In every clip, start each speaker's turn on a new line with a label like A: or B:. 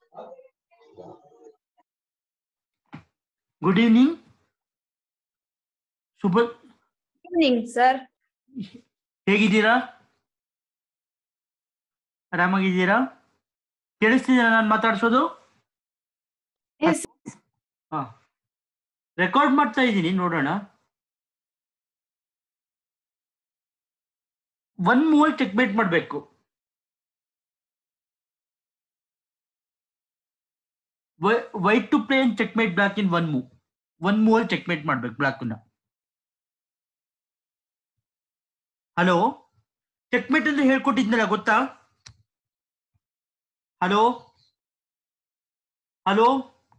A: Good evening ಶುಭ
B: evening sir
A: ಹೇಗಿದ್ದೀರಾ ಆರಾಮಾಗಿದ್ದೀರಾ ಕೇಳಿಸ್ತಿದ್ದೀರಾ ನಾನು ಮಾತಾಡ್ಸೋದು ಹಾ ರೆಕಾರ್ಡ್ ಮಾಡ್ತಾ ಇದ್ದೀನಿ ನೋಡೋಣ ಒನ್ ಮೂವಲ್ ಚೆಕ್ಮೇಟ್ ಮಾಡಬೇಕು white to play checkmate black in one move one ಮೂವಲ್ ಚೆಕ್ಮೇಟ್ ಮಾಡ್ಬೇಕು ಬ್ಲಾಕ್ನ ಹಲೋ ಚೆಕ್ಮೇಟ್ ಅಂತ ಹೇಳ್ಕೊಟ್ಟಿದ್ನಲ್ಲ ಗೊತ್ತಾ ಹಲೋ ಹಲೋ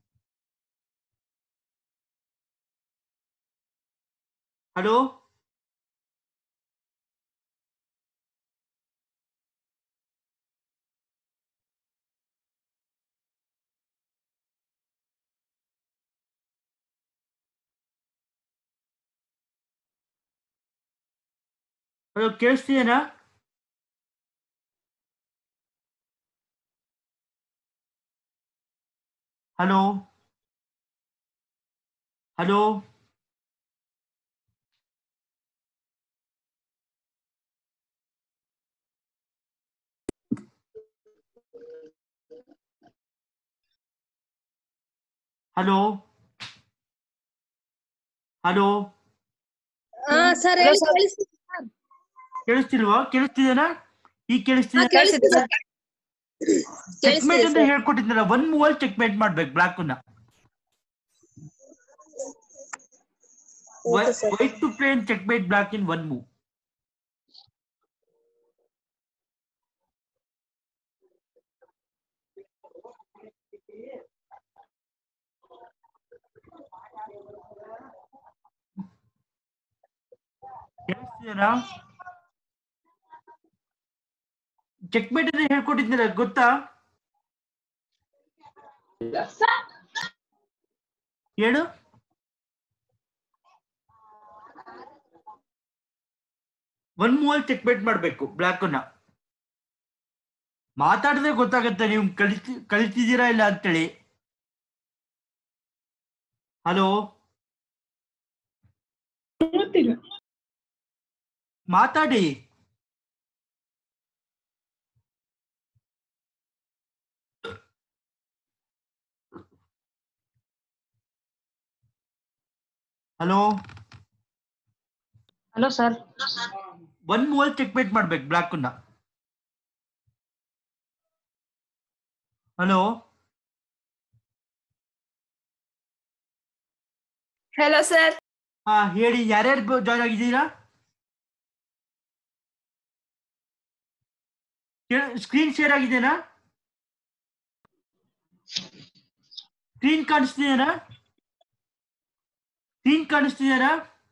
A: ಹಲೋ ಹಲೋ ಕೇಳಿಸ್ತೀಯನಾ ಹಲೋ ಹಲೋ ಹಲೋ ಹಲೋ
B: ಹಾ ಸರ್ ಹೇಳಿ ಕೇಳಿಸ್ತಿದೆ
A: ಕೇಳಿಸ್ತಿಲ್ವಾ ಕೇಳಿಸ್ತಿದೇನಾ ಈಗ ಕೇಳಿಸ್ತಿದೆ
B: ಕೇಳಿಸ್ತಿದೆ ಸರ್
A: ಚೆಕ್ಮೇಟ್ ಅಂತ
B: ಕೇಳಿಸ್ತಿದೆ ಸರ್
A: ಹೇಳ್ಕೊಟ್ಟಿದ್ನಲ್ಲ ಒನ್ ಮೂವಲ್ ಚೆಕ್ಮೇಟ್ ಮಾಡ್ಬೇಕು ಬ್ಲಾಕ್ ನ
B: okay sir
A: white to play checkmate black in one move ಕೇಳಿಸ್ತಿದೇನಾ ಚೆಕ್ಮೇಟ್ ಅಂತ ಹೇಳ್ಕೊಟ್ಟಿದ್ನಲ್ಲ ಗೊತ್ತಾ ಹೇಳು ಒನ್ ಮೂವಲ್ ಚೆಕ್ಮೇಟ್ ಮಾಡ್ಬೇಕು ಬ್ಲಾಕ್ ನ ಮಾತಾಡಿದ್ರೆ ಗೊತ್ತಾಗತ್ತೆ ನೀವು ಕಲಿತಿ ಕಲಿತಿದ್ದೀರಾ ಇಲ್ಲ ಅಂತೇಳಿ ಹಲೋ ಮಾತಾಡಿ ಹಲೋ
C: ಹಲೋ ಸರ್
A: ಒನ್ ಮೂವಲ್ ಚೆಕ್ಮೇಟ್ ಮಾಡ್ಬೇಕು ಬ್ಲಾಕ್ ನ ಹಲೋ
B: ಹಲೋ ಸರ್
A: ಹಾ ಹೇಳಿ ಯಾರ್ಯಾರು ಜಾಯ್ನ್ ಆಗಿದ್ದೀರಾ ಸ್ಕ್ರೀನ್ ಶೇರ್ ಆಗಿದೆನಾ ಸ್ಕ್ರೀನ್ ಕಾಣಿಸ್ತಿದೆನಾ ಸ್ಕ್ರೀನ್ ಕಾಣಿಸ್ತಿದೆನಾ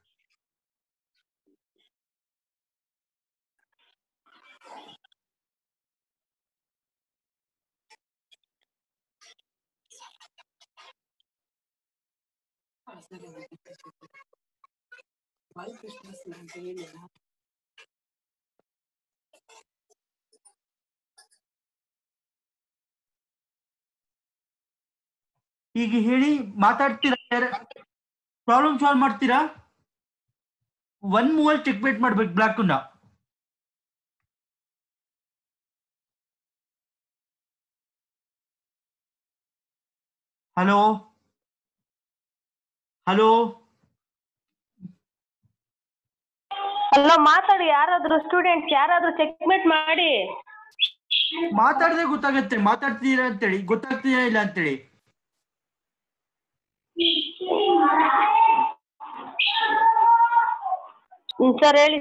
A: ಈಗ ಹೇಳಿ ಮಾತಾಡ್ತೀರಾ ಪ್ರಾಬ್ಲಮ್ ಸಾಲ್ವ್ ಮಾಡ್ತೀರಾ ಒನ್ ಮೂವಲ್ ಚೆಕ್ಮೇಟ್ ಮಾಡ್ಬೇಕು ಬ್ಲಾಕ್ ನ ಹಲೋ ಹಲೋ
C: ಹಲೋ ಮಾತಾಡಿ ಯಾರಾದ್ರೂ ಸ್ಟೂಡೆಂಟ್ಸ್ ಯಾರಾದ್ರೂ ಚೆಕ್ಮೇಟ್ ಮಾಡಿ
A: ಮಾತಾಡಿದ್ರೆ ಗೊತ್ತಾಗತ್ತೆ ಮಾತಾಡ್ತಿದ್ದೀರಾ ಅಂತೇಳಿ ಗೊತ್ತಾಗ್ತಿದ್ದೀರಾ ಇಲ್ಲ ಅಂತೇಳಿ
C: ಸರ್ ಹೇಳಿ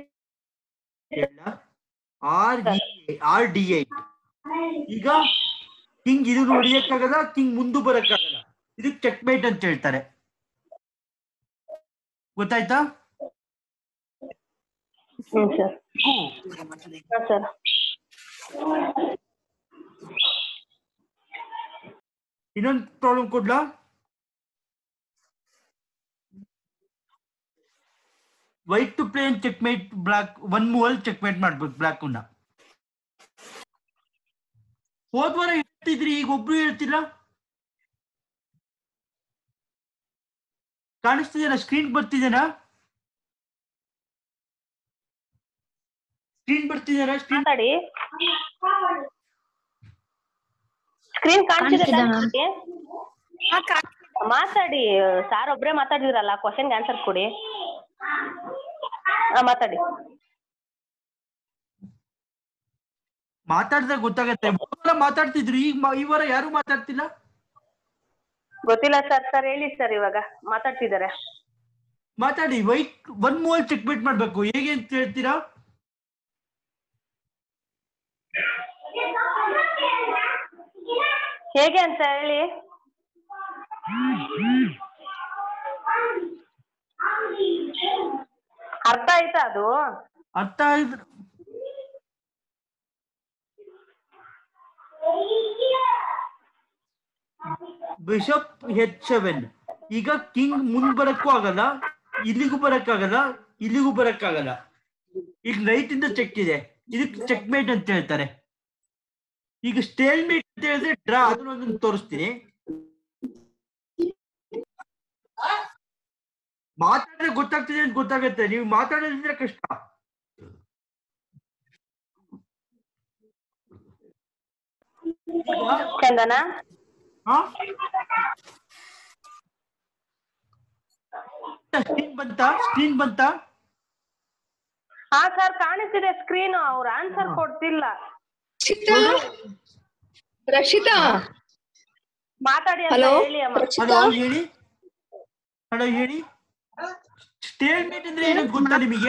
A: ಆರ್ ಆರ್ ಡಿ ಐ ಈಗ ಕಿಂಗ್ ಇದು ಹೊಡಿಯಕ್ಕಾಗಲ್ಲ ಕಿಂಗ್ ಮುಂದೆ ಬರಕ್ಕಾಗಲ್ಲ ಇದು ಚೆಕ್ಮೇಟ್ ಅಂತ ಹೇಳ್ತಾರೆ ಗೊತ್ತಾಯ್ತಾ
C: ಹ್ಮ್ ಸರ್ ಹಾ ಸರ್
A: ಇನ್ನೊಂದು ಪ್ರಾಬ್ಲಮ್ ಕೊಡ್ಲಾ white to play checkmate black one ಮೂವಲ್ ಚೆಕ್ಮೇಟ್ ಮಾಡ್ಬೇಕು ಬ್ಲಾಕ್ ನ ಹೋದ್ವಾರ ಹೇಳ್ತಿದ್ರಿ ಈಗ ಒಬ್ರು ಹೇಳ್ತಿಲ್ಲ ಕಾಣಿಸ್ತಿದೇನಾ ಸ್ಕ್ರೀನ್ ಬರ್ತಿದೇನಾ ಸ್ಕ್ರೀನ್ ಬರ್ತಿದೇನಾ ಸ್ಕ್ರೀನ್
C: ಮಾತಾಡಿ ಸ್ಕ್ರೀನ್ ಕಾಣಿಸ್ತಿದೆ
B: ಕಾಣಿಸ್ತಿದೆ
C: ತಾನೇ? ಮಾತಾಡಿ ಸಾರ್ ಒಬ್ರೇ ಮಾತಾಡಿದ್ರಲ್ಲ ಕ್ವಶನ್ಗೆ ಆನ್ಸರ್ ಕೊಡಿ ಹಾ ಮಾತಾಡಿ
A: ಮಾತಾಡಿದ್ರೆ ಗೊತ್ತಾಗತ್ತೆ ಮೊದಲ ಮಾತಾಡ್ತಿದ್ರು ಈಗ ಮ- ಈ ವಾರ ಯಾರು ಮಾತಾಡ್ತಿಲ್ಲ
C: ಗೊತ್ತಿಲ್ಲ ಸರ್ ಸರ್ ಹೇಳಿ ಸರ್ ಇವಾಗ ಮಾತಾಡ್ತಿದ್ದಾರೆ
A: ಮಾತಾಡಿ ವೈಟ್ ಒನ್ ಮೂವಲ್ ಚೆಕ್ಮೇಟ್ ಮಾಡ್ಬೇಕು ಹೇಗೆ ಅಂತ ಹೇಳ್ತೀರಾ
C: ಹೇಗೆ ಅಂತ ಹೇಳಿ ಅರ್ಥ ಆಯ್ತಾ ಅದು
A: ಅರ್ಥ ಆಯ್ತು ಬಿಷಪ್ ಹೆಚ್ ಸೆವೆನ್ ಈಗ ಕಿಂಗ್ ಮುಂದ್ ಬರಕ್ಕೂ ಆಗಲ್ಲ ಇಲ್ಲಿಗೂ ಬರಕ್ಕಾಗಲ್ಲ ಇಲ್ಲಿಗೂ ಬರಕ್ಕಾಗಲ್ಲ ಈಗ ರೈಟ್ ಇಂದ ಚೆಕ್ ಇದೆ ಇದಕ್ಕೆ ಚೆಕ್ ಮೇಟ್ ಅಂತ ಹೇಳ್ತಾರೆ ಈಗ ಸ್ಟೇಲ್ ಮೇಟ್ ಅಂತ ಹೇಳಿದ್ರೆ ಡ್ರಾ ಅದನ್ನ ಒಂದೊಂದು ತೋರಿಸ್ತೀನಿ ಮಾತಾಡಿದ್ರೆ ಗೊತ್ತಾಗ್ತಿದೆ ಅಂತ ಗೊತ್ತಾಗತ್ತೆ ನೀವು ಮಾತಾಡೋದಿದ್ರೆ ಕಷ್ಟ
C: ಚಂದನ
A: ಹಾ ಸ್ಕ್ರೀನ್ ಬಂತ ಸ್ಕ್ರೀನ್ ಬಂತ
C: ಹಾ ಸರ್ ಕಾಣಿಸ್ತಿದೆ ಸ್ಕ್ರೀನ್ ಅವ್ರ ಆನ್ಸರ್ ಕೊಡ್ತಿಲ್ಲ
B: ರಕ್ಷಿತಾ
C: ಮಾತಾಡಿ ಅಂತ
B: Hello?
C: ಹೇಳಿ ಅಮ್ಮ
A: ಹಲೋ ಹೇಳಿ ಹಲೋ ಹೇಳಿ ಸ್ಟೇಲ್ಮೇಟ್ ಅಂದ್ರೆ ಏನಂತ ಗೊತ್ತಾ ನಿಮಗೆ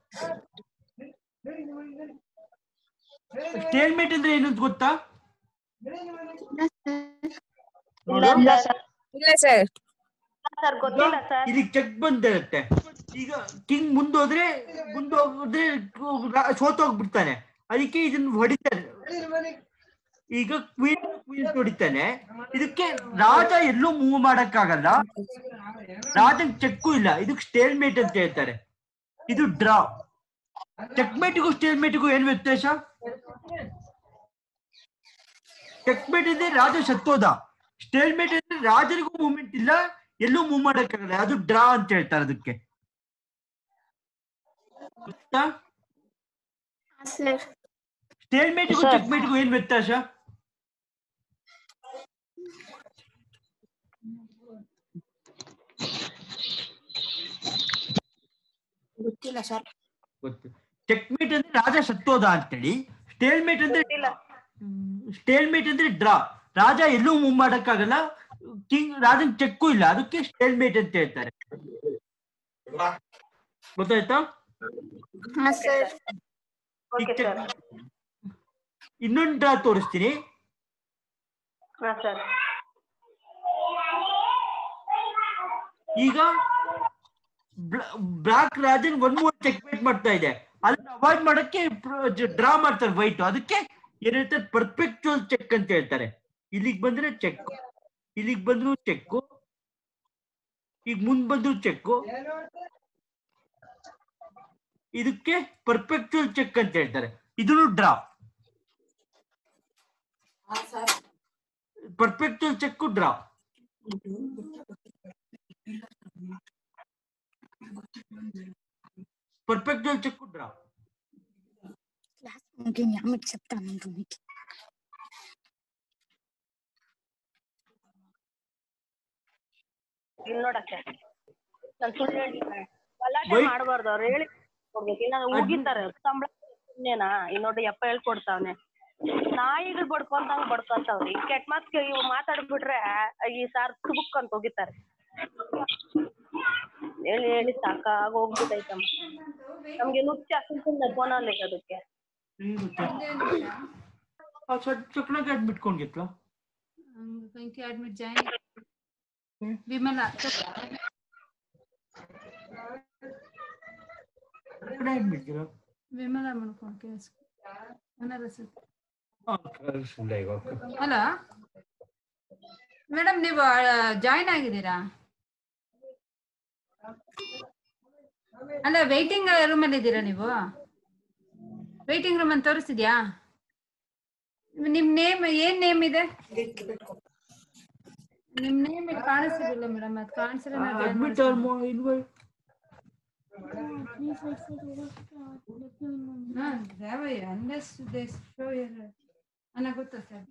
A: ಸ್ಟೇಲ್ಮೇಟ್ ಅಂದ್ರೆ ಏನಂತ ಗೊತ್ತಾ
C: ಇಲ್ಲ ಸರ್
B: ಇಲ್ಲ ಸರ್
C: ಸರ್ ಗೊತ್ತಿಲ್ಲ ಸರ್
A: ಇಲ್ಲಿ ಚೆಕ್ ಬಂದಿರುತ್ತೆ ಈಗ ಕಿಂಗ್ ಮುಂದೋದ್ರೆ ಮುಂದೋದ್ರೆ ಸೋತೋಗ್ಬಿಡ್ತಾನೆ ಅದಕ್ಕೆ ಇದನ್ನ ಹೊಡಿತಾನೆ ಈಗ ಕ್ವೀನ್ ಕ್ವೀನ್ ಹೊಡಿತಾನೆ ಇದಕ್ಕೆ ರಾಜ ಎಲ್ಲೂ ಮೂವ್ ಮಾಡಕ್ಕಾಗಲ್ಲ ರಾಜನ್ ಚೆಕ್ಕು ಇಲ್ಲ ಇದಕ್ಕೆ ಸ್ಟೇಲ್ಮೇಟ್ ಅಂತ ಹೇಳ್ತಾರೆ ಇದು ಡ್ರಾ ಚೆಕ್ಮೇಟಿಗೂ ಸ್ಟೇಲ್ಮೇಟಿಗೂ ಏನ್ ವ್ಯತ್ಯಾಸ ಚೆಕ್ಮೇಟ್ ಅಂದ್ರೆ ರಾಜ ಸತ್ತೋದ ಸ್ಟೇಲ್ಮೇಟ್ ಅಂದ್ರೆ ರಾಜನಿಗೂ ಮೂವ್ಮೆಂಟ್ ಇಲ್ಲ ಎಲ್ಲೂ ಮೂವ್ ಮಾಡಕ್ಕಾಗಲ್ಲ ಅದು ಡ್ರಾ ಅಂತ ಹೇಳ್ತಾರೆ ಅದಕ್ಕೆ ಗೊತ್ತಾ
B: ಸರ್
A: ಸ್ಟೇಲ್ಮೇಟಿಗೂ
C: Sir.
A: ಚೆಕ್ಮೇಟಿಗೂ ಏನ್ ವ್ಯತ್ಯಾಸ
B: ಗೊತ್ತಿಲ್ಲ ಸರ್
A: ಗೊತ್ತು ಚೆಕ್ಮೇಟ್ ಅಂದ್ರೆ ರಾಜ ಸತ್ತೋದ ಅಂತೇಳಿ ಸ್ಟೇಲ್ಮೇಟ್ ಅಂದ್ರೆ
C: ಗೊತ್ತಿಲ್ಲ
A: ಸ್ಟೇಲ್ಮೇಟ್ ಅಂದ್ರೆ ಡ್ರಾ ರಾಜ ಎಲ್ಲೂ ಮೂವ್ ಮಾಡಕ್ಕಾಗಲ್ಲ ಕಿಂಗ್ ರಾಜನ್ ಚೆಕ್ಕು ಇಲ್ಲ ಅದಕ್ಕೆ ಸ್ಟೇಲ್ಮೇಟ್ ಅಂತ ಹೇಳ್ತಾರೆ ಗೊತ್ತಾಯ್ತಾ
B: ಹಾ ಸರ್
C: ಓಕೆ ಸರ್
A: ಇನ್ನೊಂದು ಡ್ರಾ ತೋರಿಸ್ತೀನಿ
C: ಹಾ ಸರ್
A: ಈಗ ಬ್ಲಾಕ್ ರಾಜನ್ ಒನ್ ಮೂರ್ ಚೆಕ್ಮೇಟ್ ಮಾಡ್ತಾ ಇದೆ ಅದನ್ನ ಅವಾಯ್ಡ್ ಮಾಡಕ್ಕೆ ಡ್ರಾ ಮಾಡ್ತಾರೆ ವೈಟ್ ಅದಕ್ಕೆ ಏನ್ ಹೇಳ್ತಾರೆ ಪರ್ಫೆಕ್ಚುಯಲ್ ಚೆಕ್ ಅಂತ ಹೇಳ್ತಾರೆ ಇಲ್ಲಿಗ್ ಬಂದ್ರೆ ಚೆಕ್ ಇಲ್ಲಿಗ್ ಬಂದ್ರು ಚೆಕ್ಕು ಈಗ ಮುಂದ್ ಬಂದ್ರು ಚೆಕ್ಕು ಇದಕ್ಕೆ ಪರ್ಫೆಕ್ಚುಯಲ್ ಚೆಕ್ ಅಂತ ಹೇಳ್ತಾರೆ ಇದನ್ನು draw perpetual check draw perpetual check draw
B: mungkin ya amit septa mungkin
C: ಇಲ್ಲಿ ನೋಡಕ್ಕೆ ನಾನು ಸುಳ್ಳು ಹೇಳ್ತೀನಿ ಗಲಾಟೆ
A: Wait.
C: ಮಾಡಬಾರ್ದು ಅವ್ರು ಹೇಳಿ ಕೊಡ್ಬೇಕು ಇಲ್ಲ ಉಗಿತಾರೆ ಸಂಬಳ ಸುಮ್ನೆನಾ ಈ ನೋಡಿ ಯಪ್ಪ ಹೇಳ್ಕೊಡ್ತಾವ್ನೆ ನಾಯಿಗಳು ಬಡ್ಕೊಂತಂಗ್ ಬಡ್ಕೊಂತಾವ್ರಿ ಈ ಕೆಟ್ಟ ಮಾತ್ ಇವ್ ಮಾತಾಡ್ಬಿಟ್ರೆ ಈ ಸಾರ್ ತುಬುಕ್ ಅಂತ ಹೋಗಿತಾರೆ ಹೇಳಿ ಹೇಳಿ ಸಾಕಾಗ್ ಹೋಗ್ಬಿಟ್ಟೈತಮ್ಮ ನಮ್ಗೆ ನುಚ್ಚ ಸುಮ್ನೆ ಫೋನಲ್ಲಿ ಅದಕ್ಕೆ
A: चकना के एडमिट कौन घेतला
D: कहीं की एडमिट जाएंगे विमला
A: चकना एडमिट केला
D: विमला म्हणून फोन केला होणार असेल
A: हाँ सुंदर
D: ಅಲ್ಲ ಮೇಡಮ್ ನೀವು ಜಾಯಿನ್ ಆಗಿದ್ದೀರಾ ಅಲ್ಲ ವೇಟಿಂಗ್ ರೂಮ್ ಅಲ್ಲಿ ಇದ್ದೀರಾ ನೀವು ವೇಟಿಂಗ್ ರೂಮ್ ಅಂತ ತೋರಿಸ್ತಿದ್ಯಾ ನಿಮ್ ನೇಮ್ ಏನ್ ನೇಮ್ ಇದೆ ನಿಮ್ ನೇಮ್ ಇಲ್ಲಿ ಕಾಣಿಸ್ತಿದಿಲ್ಲ ಮೇಡಮ್ ಅದು ಕಾಣಿಸಿದ್ರೆ ನಾನ್ join
A: ಅಡ್ಮಿಟ್ ಇನ್ವೈಟ್
D: ಹಾ, Devayya, unless they show your- ಅಣ್ಣ ಗೊತ್ತಾ ಸರ್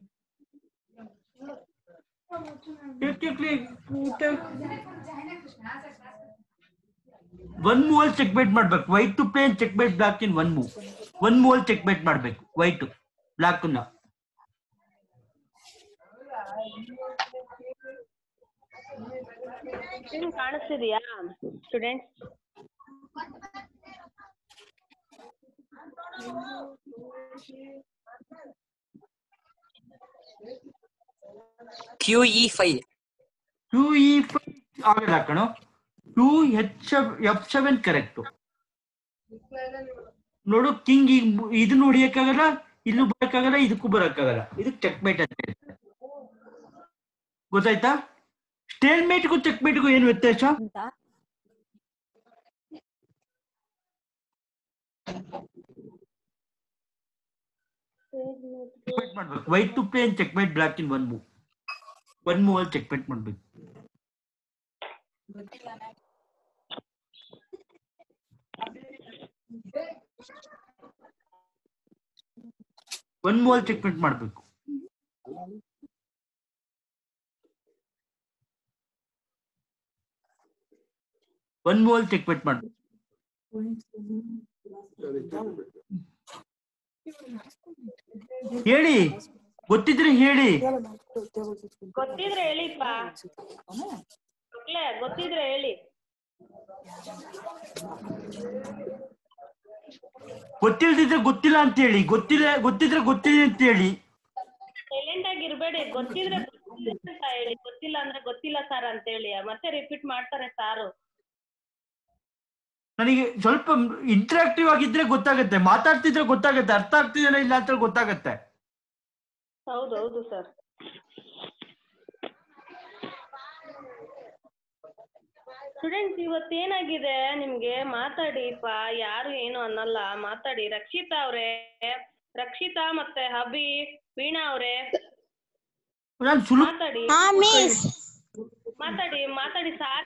A: ಒನ್ ಮೂವ್ ಅಲ್ಲಿ ಚೆಕ್ ಬೇಟ್ ಮಾಡ್ಬೇಕು white to play checkmate black in one move one move ಅಲ್ಲಿ ಚೆಕ್ ಬೇಟ್ ಮಾಡ್ಬೇಕು ವೈಟ್ ಬ್ಲಾಕ್ ನ
C: ಸ್ಕ್ರೀನ್ ಕಾಣಿಸ್ತಿದ್ಯಾ students
E: Q E five
A: to E ಆಗಲ್ಲ ಕಣೋ two H F seven correct ನೋಡು king ಈಗ ಇದನ್ನ ಹೊಡಿಯಕ್ಕಾಗಲ್ಲ ಇಲ್ಲೂ ಬರಕ್ಕಾಗಲ್ಲ ಇದಕ್ಕೂ ಬರಕ್ಕಾಗಲ್ಲ ಇದಕ್ಕೆ ಚೆಕ್ ಮೇಟ್ ಅಂತ ಹೇಳ್ತಾರೆ ಗೊತ್ತಾಯ್ತಾ ಸ್ಟೇಲ್ ಮೇಟ್ಗೂ ಚೆಕ್ ಮೇಟ್ಗೂ ಏನು ವ್ಯತ್ಯಾಸ ಚೆಕ್ ಮಾಡ್ಬೇಕು white to play checkmate black in one move one move ಅಲ್ಲಿ ಚೆಕ್ ಮೇಟ್ ಮಾಡ್ಬೇಕು ಒನ್ ಮೂವ್ ಅಲ್ಲಿ ಚೆಕ್ ಮೇಟ್ ಮಾಡ್ಬೇಕು ಒನ್ ಮೂವ್ ಅಲ್ಲಿ ಚೆಕ್ ಮೇಟ್ ಮಾಡ್ಬೇಕು ಹೇಳಿ ಗೊತ್ತಿದ್ರೆ ಹೇಳಿ
C: ಗೊತ್ತಿದ್ರೆ ಹೇಳಿಪ್ಪ ಮಕ್ಳೇ ಗೊತ್ತಿದ್ರೆ ಹೇಳಿ
A: ಗೊತ್ತಿಲ್ದಿದ್ರೆ ಗೊತ್ತಿಲ್ಲ ಅಂತ ಹೇಳಿ ಗೊತ್ತಿಲ್ಲ ಗೊತ್ತಿದ್ರೆ ಗೊತ್ತಿದೆ ಅಂತ ಹೇಳಿ
C: ಸೈಲೆಂಟ್ ಆಗಿ ಇರ್ಬೇಡಿ ಗೊತ್ತಿದ್ರೆ ಗೊತ್ತಿಲ್ಲ ಅಂತ ಹೇಳಿ ಗೊತ್ತಿಲ್ಲ ಅಂದ್ರೆ ಗೊತ್ತಿಲ್ಲ ಸರ್ ಅಂತ ಹೇಳಿ ಮತ್ತೆ ರಿಪೀಟ್ ಮಾಡ್ತಾರೆ ಸಾರು
A: ನನಗೆ ಸ್ವಲ್ಪ ಇಂಟ್ರಾಕ್ಟಿವ್ ಆಗಿದ್ರೆ ಗೊತ್ತಾಗುತ್ತೆ ಮಾತಾಡ್ತಿದ್ರೆ ಗೊತ್ತಾಗುತ್ತೆ ಅರ್ಥ ಆಗ್ತಿದೇನೋ ಇಲ್ಲ ಅಂತ ಗೊತ್ತಾಗುತ್ತೆ
C: ಹೌದು ಹೌದು ಸರ್ ಸ್ಟೂಡೆಂಟ್ಸ್ ಇವತ್ತೇನಾಗಿದೆ ನಿಮ್ಗೆ ಮಾತಾಡಿಪ್ಪ ಯಾರು ಏನು ಅನ್ನಲ್ಲ ಮಾತಾಡಿ ರಕ್ಷಿತಾ ಅವ್ರೆ ರಕ್ಷಿತಾ ಮತ್ತೆ ಹಬಿ ವೀಣಾ ಅವ್ರೆ
A: ನಾನು ಸುಲಭ
C: ಮಾತಾಡಿ
B: ಹಾ ಮಿಸ್
C: ಮಾತಾಡಿ ಮಾತಾಡಿ ಸಾಕು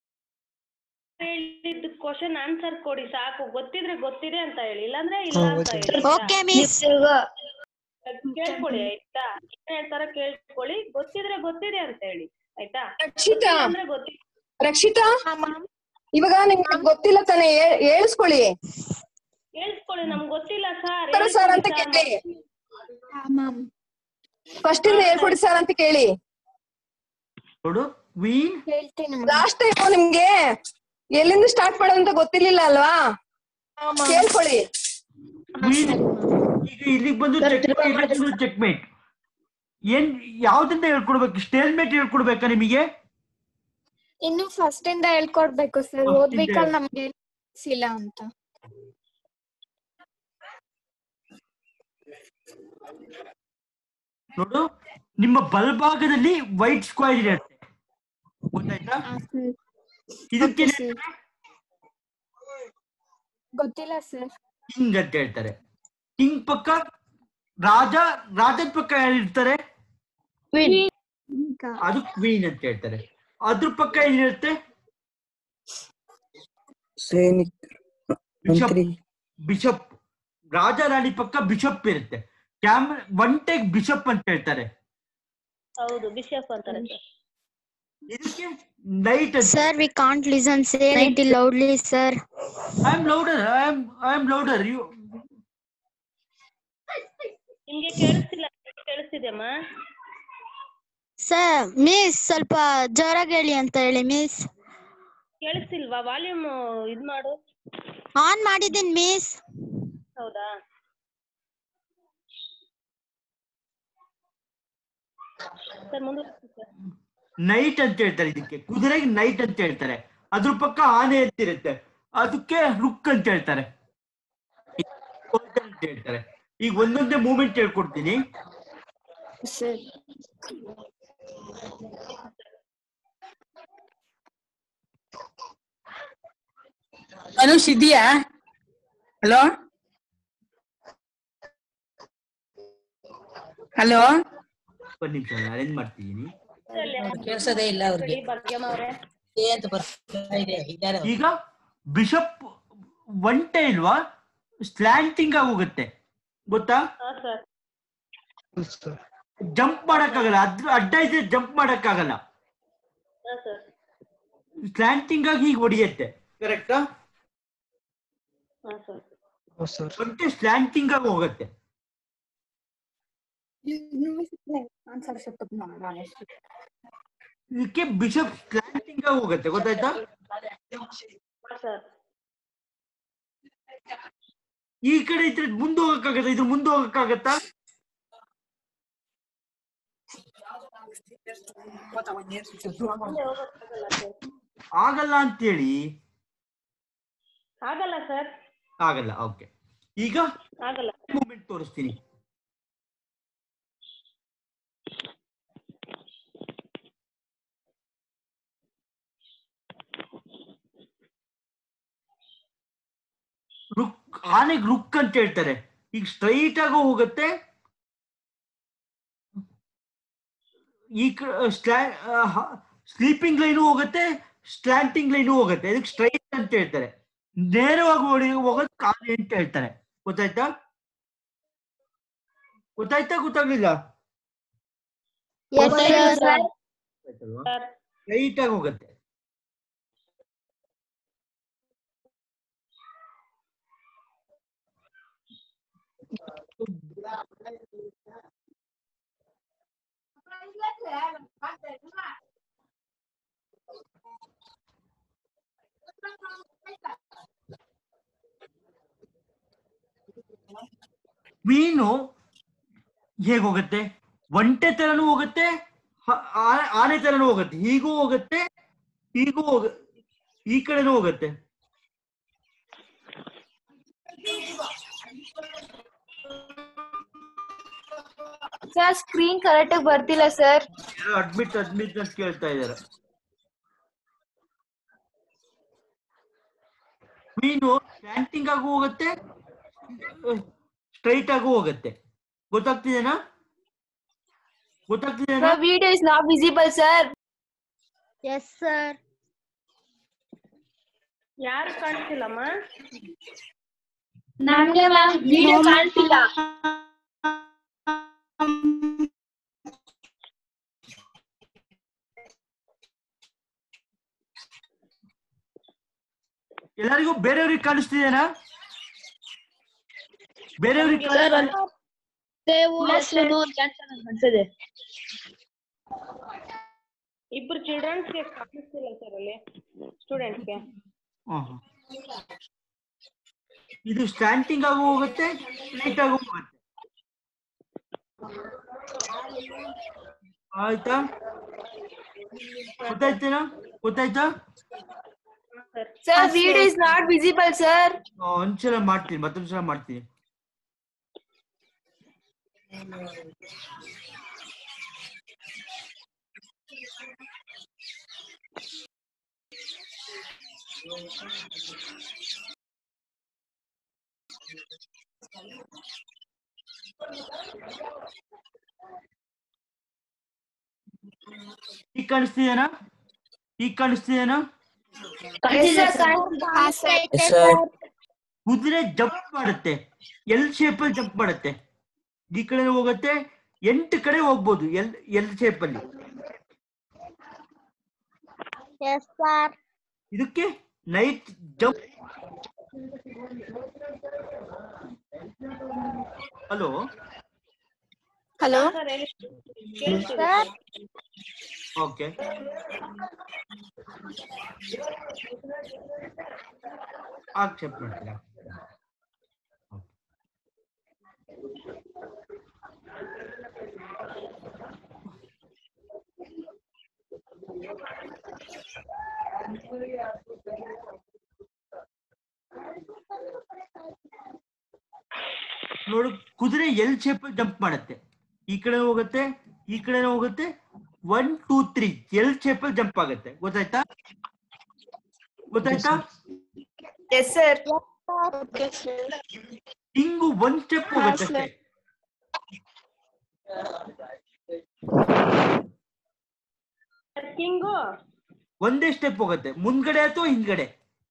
C: ಹೇಳಿದ ಕ್ವಶನ್ ಆನ್ಸರ್ ಕೊಡಿ ಸಾಕು ಗೊತ್ತಿದ್ರೆ ಗೊತ್ತಿದೆ ಅಂತ ಹೇಳಿ ಇಲ್ಲಾಂದ್ರೆ ಇಲ್ಲ ಅಂತ ಹೇಳಿ
B: ಓಕೆ ಮಿಸ್
C: ಕೇಳ್ಕೊಳ್ಳಿ ಆಯ್ತಾ ಏನ್ ಹೇಳ್ತಾರ ಕೇಳ್ಕೊಳ್ಳಿ ಗೊತ್ತಿದ್ರೆ ಗೊತ್ತಿದೆ ಅಂತ ಹೇಳಿ ಆಯ್ತಾ
F: ರಕ್ಷಿತಾ
C: ಅಂದ್ರೆ ಗೊತ್ತಿಲ್ಲ
F: ರಕ್ಷಿತಾ ಇವಾಗ ನಿಮ್ಗೆ ಗೊತ್ತಿಲ್ಲ ತಾನೇ ಹೇಳ್- ಹೇಳಿಸ್ಕೊಳ್ಳಿ
C: ಕೇಳಿಸ್ಕೊಳ್ಳಿ ನಮ್ಗೆ ಗೊತ್ತಿಲ್ಲ ಸರ್
F: ಸರ್ ಸರ್ ಅಂತ ಕೇಳಿ ಫಸ್ಟ್ ಇಂದ ಹೇಳ್ಕೊಡಿ ಸರ್ ಅಂತ ಕೇಳಿ
A: ನೋಡು ಕ್ವೀನ್
B: ಹೇಳ್ತೀನಿ
F: ಲಾಸ್ಟ್ ಟೈಮ್ ನಿಮ್ಗೆ ಎಲ್ಲಿಂದ ಸ್ಟಾರ್ಟ್ ಮಾಡೋದು ಅಂತ ಗೊತ್ತಿರ್ಲಿಲ್ಲ ಅಲ್ವಾ ಕೇಳ್ಕೊಳ್ಳಿ
A: ಕ್ವೀನ್ ಈಗ ಇಲ್ಲಿಗೆ ಬಂದು ಚೆಕ್ ಬಂದು ಚೆಕ್ ಮೇಟ್ ಏನ್ ಯಾವ್ದಿಂದ ಹೇಳ್ಕೊಡ್ಬೇಕು ಸ್ಟೇಲ್ ಮೇಟ್ ಹೇಳ್ಕೊಡ್ಬೇಕಾ ನಿಮಗೆ
B: ಇನ್ನು ಫಸ್ಟ್ ಇಂದ ಹೇಳ್ಕೊಡ್ಬೇಕು ಸರ್
A: First ಇಂದ
B: ಓದ್ಬೇಕಲ್ಲ ನಮ್ಗೆ ಇಲ್ಲ ಅಂತ
A: ನೋಡು ನಿಮ್ಮ ಬಲಭಾಗದಲ್ಲಿ ವೈಟ್ ಸ್ಕ್ವೇರ್ ಇರುತ್ತೆ ಗೊತ್ತಾಯ್ತಾ ಇದಕ್ಕೆ
B: Okay, sir. ಗೊತ್ತಿಲ್ಲ ಸರ್
A: ಕಿಂಗ್ ಅಂತ ಹೇಳ್ತಾರೆ ಕಿಂಗ್ ಪಕ್ಕ ರಾಜ ರಾಜದ ಪಕ್ಕ ಯಾರು ಇರ್ತಾರೆ ಅದು ಕ್ವೀನ್ ಅಂತ ಹೇಳ್ತಾರೆ ಅದ್ರ ಪಕ್ಕ ಏನಿರುತ್ತೆ
E: ಸೈನಿಕ್
A: ಬಿಷಪ್ ಬಿಷಪ್ ರಾಜ ರಾಣಿ ಪಕ್ಕ ಬಿಷಪ್ ಇರುತ್ತೆ ಕ್ಯಾಮ್ ಒನ್ ಟೇಕ್ ಬಿಷಪ್ ಅಂತ ಹೇಳ್ತಾರೆ
C: ಹೌದು ಬಿಷಪ್ ಅಂತಾರೆ ಸರ್
A: ಇದಕ್ಕೆ ನೈಟ್ ಅಂತ
B: sir we can't listen say it loudly sir
A: I am louder I am I am louder you
C: ನಿಮ್ಗೆ ಕೇಳಿಸ್ತಿಲ್ಲ ಕೇಳಿಸ್ತಿದ್ಯಮ್ಮ
B: ಸರ್ ಮಿಸ್ ಸ್ವಲ್ಪ ಜೋರಾಗಿ ಹೇಳಿ ಅಂತ ಹೇಳಿ ಮಿಸ್
C: ಕೇಳಿಸ್ತಿಲ್ವಾ ವಾಲ್ಯೂಮ್ ಇದ್ ಮಾಡು
B: ಆನ್ ಮಾಡಿದ್ದೀನಿ ಮಿಸ್
C: ಹೌದಾ ಸರ್ ಮುಂದುವರಿಸಿ ಸರ್
A: ನೈಟ್ ಅಂತ ಹೇಳ್ತಾರೆ ಇದಕ್ಕೆ ಕುದುರೆಗೆ ನೈಟ್ ಅಂತ ಹೇಳ್ತಾರೆ ಅದ್ರ ಪಕ್ಕ ಆನೆ ಅಂತ ಇರುತ್ತೆ ಅದಕ್ಕೆ ರುಕ್ ಅಂತ ಹೇಳ್ತಾರೆ ಅಂತ ಹೇಳ್ತಾರೆ ಈಗ ಒಂದೊಂದೇ ಮೂಮೆಂಟ್ ಹೇಳ್ಕೊಡ್ತೀನಿ
B: ಸರ್
G: ಅನುಷ್ ಇದೆಯಾ ಹಲೋ ಹಲೋ
A: ಒಂದ್ ನಿಮಿಷ ಅರೇಂಜ್ ಮಾಡ್ತಿದ್ದೀನಿ
H: ಕೇಳಿಸೋದೇ ಇಲ್ಲ ಅವ್ರಿಗೆ
C: ಭಾಗ್ಯಮ್ಮ ಅವ್ರೆ
H: ಅಂತ ಬರ್ತಾ ಇದೆ ಇದ್ದಾರೆ ಅವ್ರು.
A: ಈಗ ಬಿಷಪ್ ಒಂಟೆ ಇಲ್ವಾ ಸ್ಲ್ಯಾಂಟಿಂಗ್ ಆಗಿ ಹೋಗುತ್ತೆ ಗೊತ್ತಾ
C: ಹಾ ಸರ್
A: ಜಂಪ್ ಮಾಡಕ್ಕಾಗಲ್ಲ ಅದ್ರ ಅಡ್ಡ ಇದ್ರೆ ಜಂಪ್ ಮಾಡಕ್ಕಾಗಲ್ಲ
C: ಹಾ ಸರ್
A: ಸ್ಲ್ಯಾಂಟಿಂಗ್ ಆಗಿ ಹೀಗೆ ಹೊಡಿಯುತ್ತೆ ಕರೆಕ್ಟಾ
C: ಹಾ ಸರ್
A: ಒಂಟೆ ಸ್ಲ್ಯಾಂಟಿಂಗ್ ಆಗಿ ಹೋಗುತ್ತೆ ಇದಕ್ಕೆ ಬಿಷಪ್ ಸ್ಲ್ಯಾಂಟಿಂಗ್ ಆಗಿ ಹೋಗುತ್ತೆ ಗೊತ್ತಾಯ್ತಾ
C: ಹಾ ಸರ್
A: ಈ ಕಡೆ ಇದ್ರೆ ಮುಂದೆ ಹೋಗಕ್ಕಾಗತ್ತ ಇದು ಮುಂದೆ ಹೋಗಕ್ಕಾಗತ್ತಾ
C: ಮುಂದೆ ಹೋಗೋಕ್ಕಾಗಲ್ಲ ಸರ್
A: ಆಗಲ್ಲ ಅಂತೇಳಿ
C: ಆಗಲ್ಲ ಸರ್
A: ಆಗಲ್ಲ ಓಕೆ ಈಗ
C: ಆಗಲ್ಲ
A: ಮೂಮೆಂಟ್ ತೋರಿಸ್ತೀನಿ ರುಕ್ ಆನೆಗ್ ರುಕ್ ಅಂತ ಹೇಳ್ತಾರೆ ಈಗ ಸ್ಟ್ರೈಟ್ ಆಗು ಹೋಗುತ್ತೆ ಈ ಸ್ಲೀಪಿಂಗ್ ಲೈನು ಹೋಗುತ್ತೆ ಸ್ಟ್ಯಾಂಟಿಂಗ್ ಲೈನು ಹೋಗುತ್ತೆ ಇದಕ್ಕೆ ಸ್ಟ್ರೈಟ್ ಅಂತ ಹೇಳ್ತಾರೆ ನೇರವಾಗಿ ಓಡಿ ಹೋಗೋದು ಆನೆ ಅಂತ ಹೇಳ್ತಾರೆ ಗೊತ್ತಾಯ್ತಾ ಗೊತ್ತಾಯ್ತಾ ಗೊತ್ತಾಗ್ಲಿಲ್ಲ
C: ಸರ್
A: ಸ್ಟ್ರೈಟ್ ಆಗಿ ಹೋಗುತ್ತೆ ಮೀನು ಹೇಗೆ ಹೋಗುತ್ತೆ ಒಂಟೆ ತರನು ಹೋಗುತ್ತೆ ಹ- ಆ- ಆನೆ ತರನು ಹೋಗುತ್ತೆ ಹೀಗೂ ಹೋಗುತ್ತೆ ಹೀಗೂ ಹೋಗ ಈ ಕಡೆನೂ ಹೋಗುತ್ತೆ
B: ಸರ್ ಸ್ಕ್ರೀನ್ ಕರೆಕ್ಟ್ ಆಗಿ ಬರ್ತಿಲ್ಲ ಸರ್
A: ಅಡ್ಮಿಟ್ ಅಡ್ಮಿಟ್ ಅಂತ ಕೇಳ್ತಾ ಇದಾರೆ ಮೀನು ಸ್ಟ್ಯಾಂಟಿಂಗ್ ಆಗು ಹೋಗುತ್ತೆ ಸ್ಟ್ರೈಟ್ ಆಗು ಹೋಗುತ್ತೆ ಗೊತ್ತಾಗ್ತಿದೆನಾ ಗೊತ್ತಾಗ್ತಿದೆನಾ
B: sir video is not visible sir
I: yes sir
C: ಯಾರು ಕಾಣಿಸ್ತಿಲ್ಲಮ್ಮ
B: ನಮ್ಗೆ ಮ್ಯಾಮ್ ವಿಡಿಯೋ ಕಾಣ್ತಿಲ್ಲ
A: ಎಲ್ಲರಿಗೂ ಬೇರೆಯವ್ರಿಗೆ ಕಾಣಿಸ್ತಿದೆನಾ ಬೇರೆಯವ್ರಿಗೆ ಕಾಣಿಸ್ತಾ-
C: ಇಬ್ರು ಚಿಲ್ಡ್ರನ್ಸ್ಗೆ ಕಾಣಿಸ್ತಿಲ್ಲ ಸರ್ ಅಲ್ಲಿ ಸ್ಟೂಡೆಂಟ್ಸ್ಗೆ
A: ಹಾ, ಹಾ. ಇದು ಸ್ಟ್ಯಾಂಟಿಂಗ್ ಆಗು ಹೋಗುತ್ತೆ ಸ್ಟ್ರೈಟ್ ಆಗು ಹೋಗುತ್ತೆ ಆಯ್ತಾ ಗೊತ್ತಾಯ್ತೇನಾ ಗೊತ್ತಾಯ್ತಾ
B: sir video is not visible sir
A: ಆ, ಒಂದ್ಸಲ ಮಾಡ್ತೀನಿ ಮತ್ತೊಂದ್ ಸಲ ಮಾಡ್ತೀನಿ ಈಗ ಕಾಣಿಸ್ತಿದೇನಾ ಈಗ ಕಾಣಿಸ್ತಿದೇನಾ
E: Yes, sir.
A: ಕುದುರೆ ಜಂಪ್ ಮಾಡುತ್ತೆ ಎಲ್ ಶೇಪ್ ಅಲ್ಲಿ ಜಂಪ್ ಮಾಡುತ್ತೆ ಈ ಕಡೆ ಹೋಗುತ್ತೆ ಎಂಟು ಕಡೆ ಹೋಗ್ಬೋದು ಎಲ್ ಎಲ್ ಶೇಪ್ ಅಲ್ಲಿ
I: ಎಸ್ ಸರ್
A: ಇದಕ್ಕೆ knight jump hello
B: hello
C: sir ಹೇಳಿ
I: ಸರ್
A: ಓಕೆ ಆಕ್ಷೇಪ ಮಾಡ್ತೀರಾ ನೋಡು ಕುದುರೆ ಎಲ್ ಶೇಪ್ ಜಂಪ್ ಮಾಡುತ್ತೆ ಈ ಕಡೆ ಹೋಗುತ್ತೆ ಈ ಕಡೆ ಹೋಗುತ್ತೆ one two three L shape ಅಲ್ಲಿ ಜಂಪ್ ಆಗುತ್ತೆ ಗೊತ್ತಾಯ್ತಾ ಗೊತ್ತಾಯ್ತಾ
B: ಎಸ್ ಸರ್
A: ಹಿಂಗು ಒಂದ್ ಸ್ಟೆಪ್ ಹೋಗುತ್ತೆ ಅಷ್ಟೇ
C: ಕಿಂಗು
A: ಒಂದೇ ಸ್ಟೆಪ್ ಹೋಗುತ್ತೆ ಮುಂದ್ಗಡೆ ಅಥವಾ ಹಿಂದ್ಗಡೆ